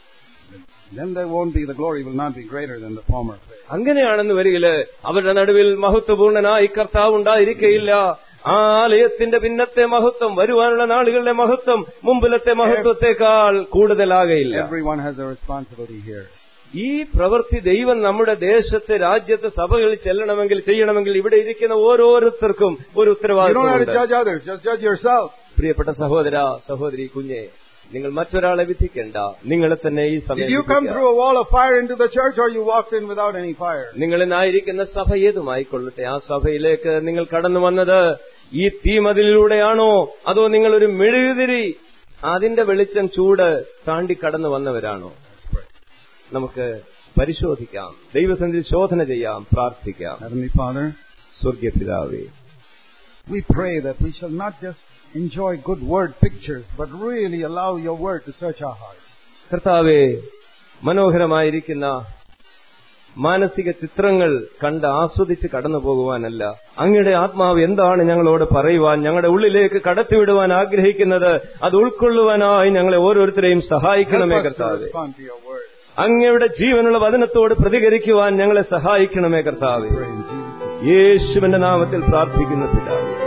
Then there won't be, the glory will not be greater than the former. അങ്ങനെയാണെന്ന് വരികില് അവരുടെ നടുവിൽ മഹത്വപൂർണനായി കർത്താവ് ഉണ്ടായിരിക്കയില്ല ആ ആലയത്തിന്റെ പിന്നത്തെ മഹത്വം വരുവാനുള്ള നാളുകളുടെ മഹത്വം മുമ്പിലത്തെ മഹത്വത്തെക്കാൾ കൂടുതലാകയില്ല Everyone has a responsibility here. ഈ പ്രവൃത്തി ദൈവം നമ്മുടെ ദേശത്തെ രാജ്യത്തെ സഭകളിൽ ചെല്ലണമെങ്കിൽ ചെയ്യണമെങ്കിൽ ഇവിടെ ഇരിക്കുന്ന ഓരോരുത്തർക്കും ഒരു You don't have to ഉത്തരവാദിത്വമുണ്ട് judge others, just judge yourself. പ്രിയപ്പെട്ട സഹോദര സഹോദരി കുഞ്ഞെ നിങ്ങൾ മറ്റൊരാളെ വിധിക്കണ്ട നിങ്ങളെ തന്നെ ഈ Did സമയം you come വിധിക്കുക. through a wall of fire into the church or you walked in without any fire? നിങ്ങൾ ഇന്നായിരിക്കുന്ന സഭ ഏതുമായിക്കൊള്ളട്ടെ ആ സഭയിലേക്ക് നിങ്ങൾ കടന്നു വന്നത് ഈ തീമതിലൂടെയാണോ അതോ നിങ്ങൾ ഒരു മെഴുകുതിരി അതിന്റെ വെളിച്ചം ചൂട് താണ്ടി കടന്നു വന്നവരാണോ നമുക്ക് പരിശോധിക്കാം ദൈവസന്ധി ശോധന ചെയ്യാം പ്രാർത്ഥിക്കാം Heavenly Father, സ്വർഗീയ പിതാവേ we pray that we shall not just enjoy good word pictures, but really allow your word to search our hearts. കർത്താവെ മനോഹരമായിരിക്കുന്ന മാനസിക ചിത്രങ്ങൾ കണ്ട് ആസ്വദിച്ച് കടന്നു പോകുവാനല്ല അങ്ങയുടെ ആത്മാവ് എന്താണ് ഞങ്ങളോട് പറയുവാൻ ഞങ്ങളുടെ ഉള്ളിലേക്ക് കടത്തിവിടുവാൻ ആഗ്രഹിക്കുന്നത് അത് ഉൾക്കൊള്ളുവാനായി ഞങ്ങളെ ഓരോരുത്തരെയും Help സഹായിക്കണമേ us to കർത്താവെ respond to your word. അങ്ങയുടെ ജീവനുള്ള വചനത്തോട് പ്രതികരിക്കുവാൻ ഞങ്ങളെ സഹായിക്കണമേ കർത്താവെ Pray in Jesus' name. യേശുവിന്റെ നാമത്തിൽ പ്രാർത്ഥിക്കുന്ന പിതാവേ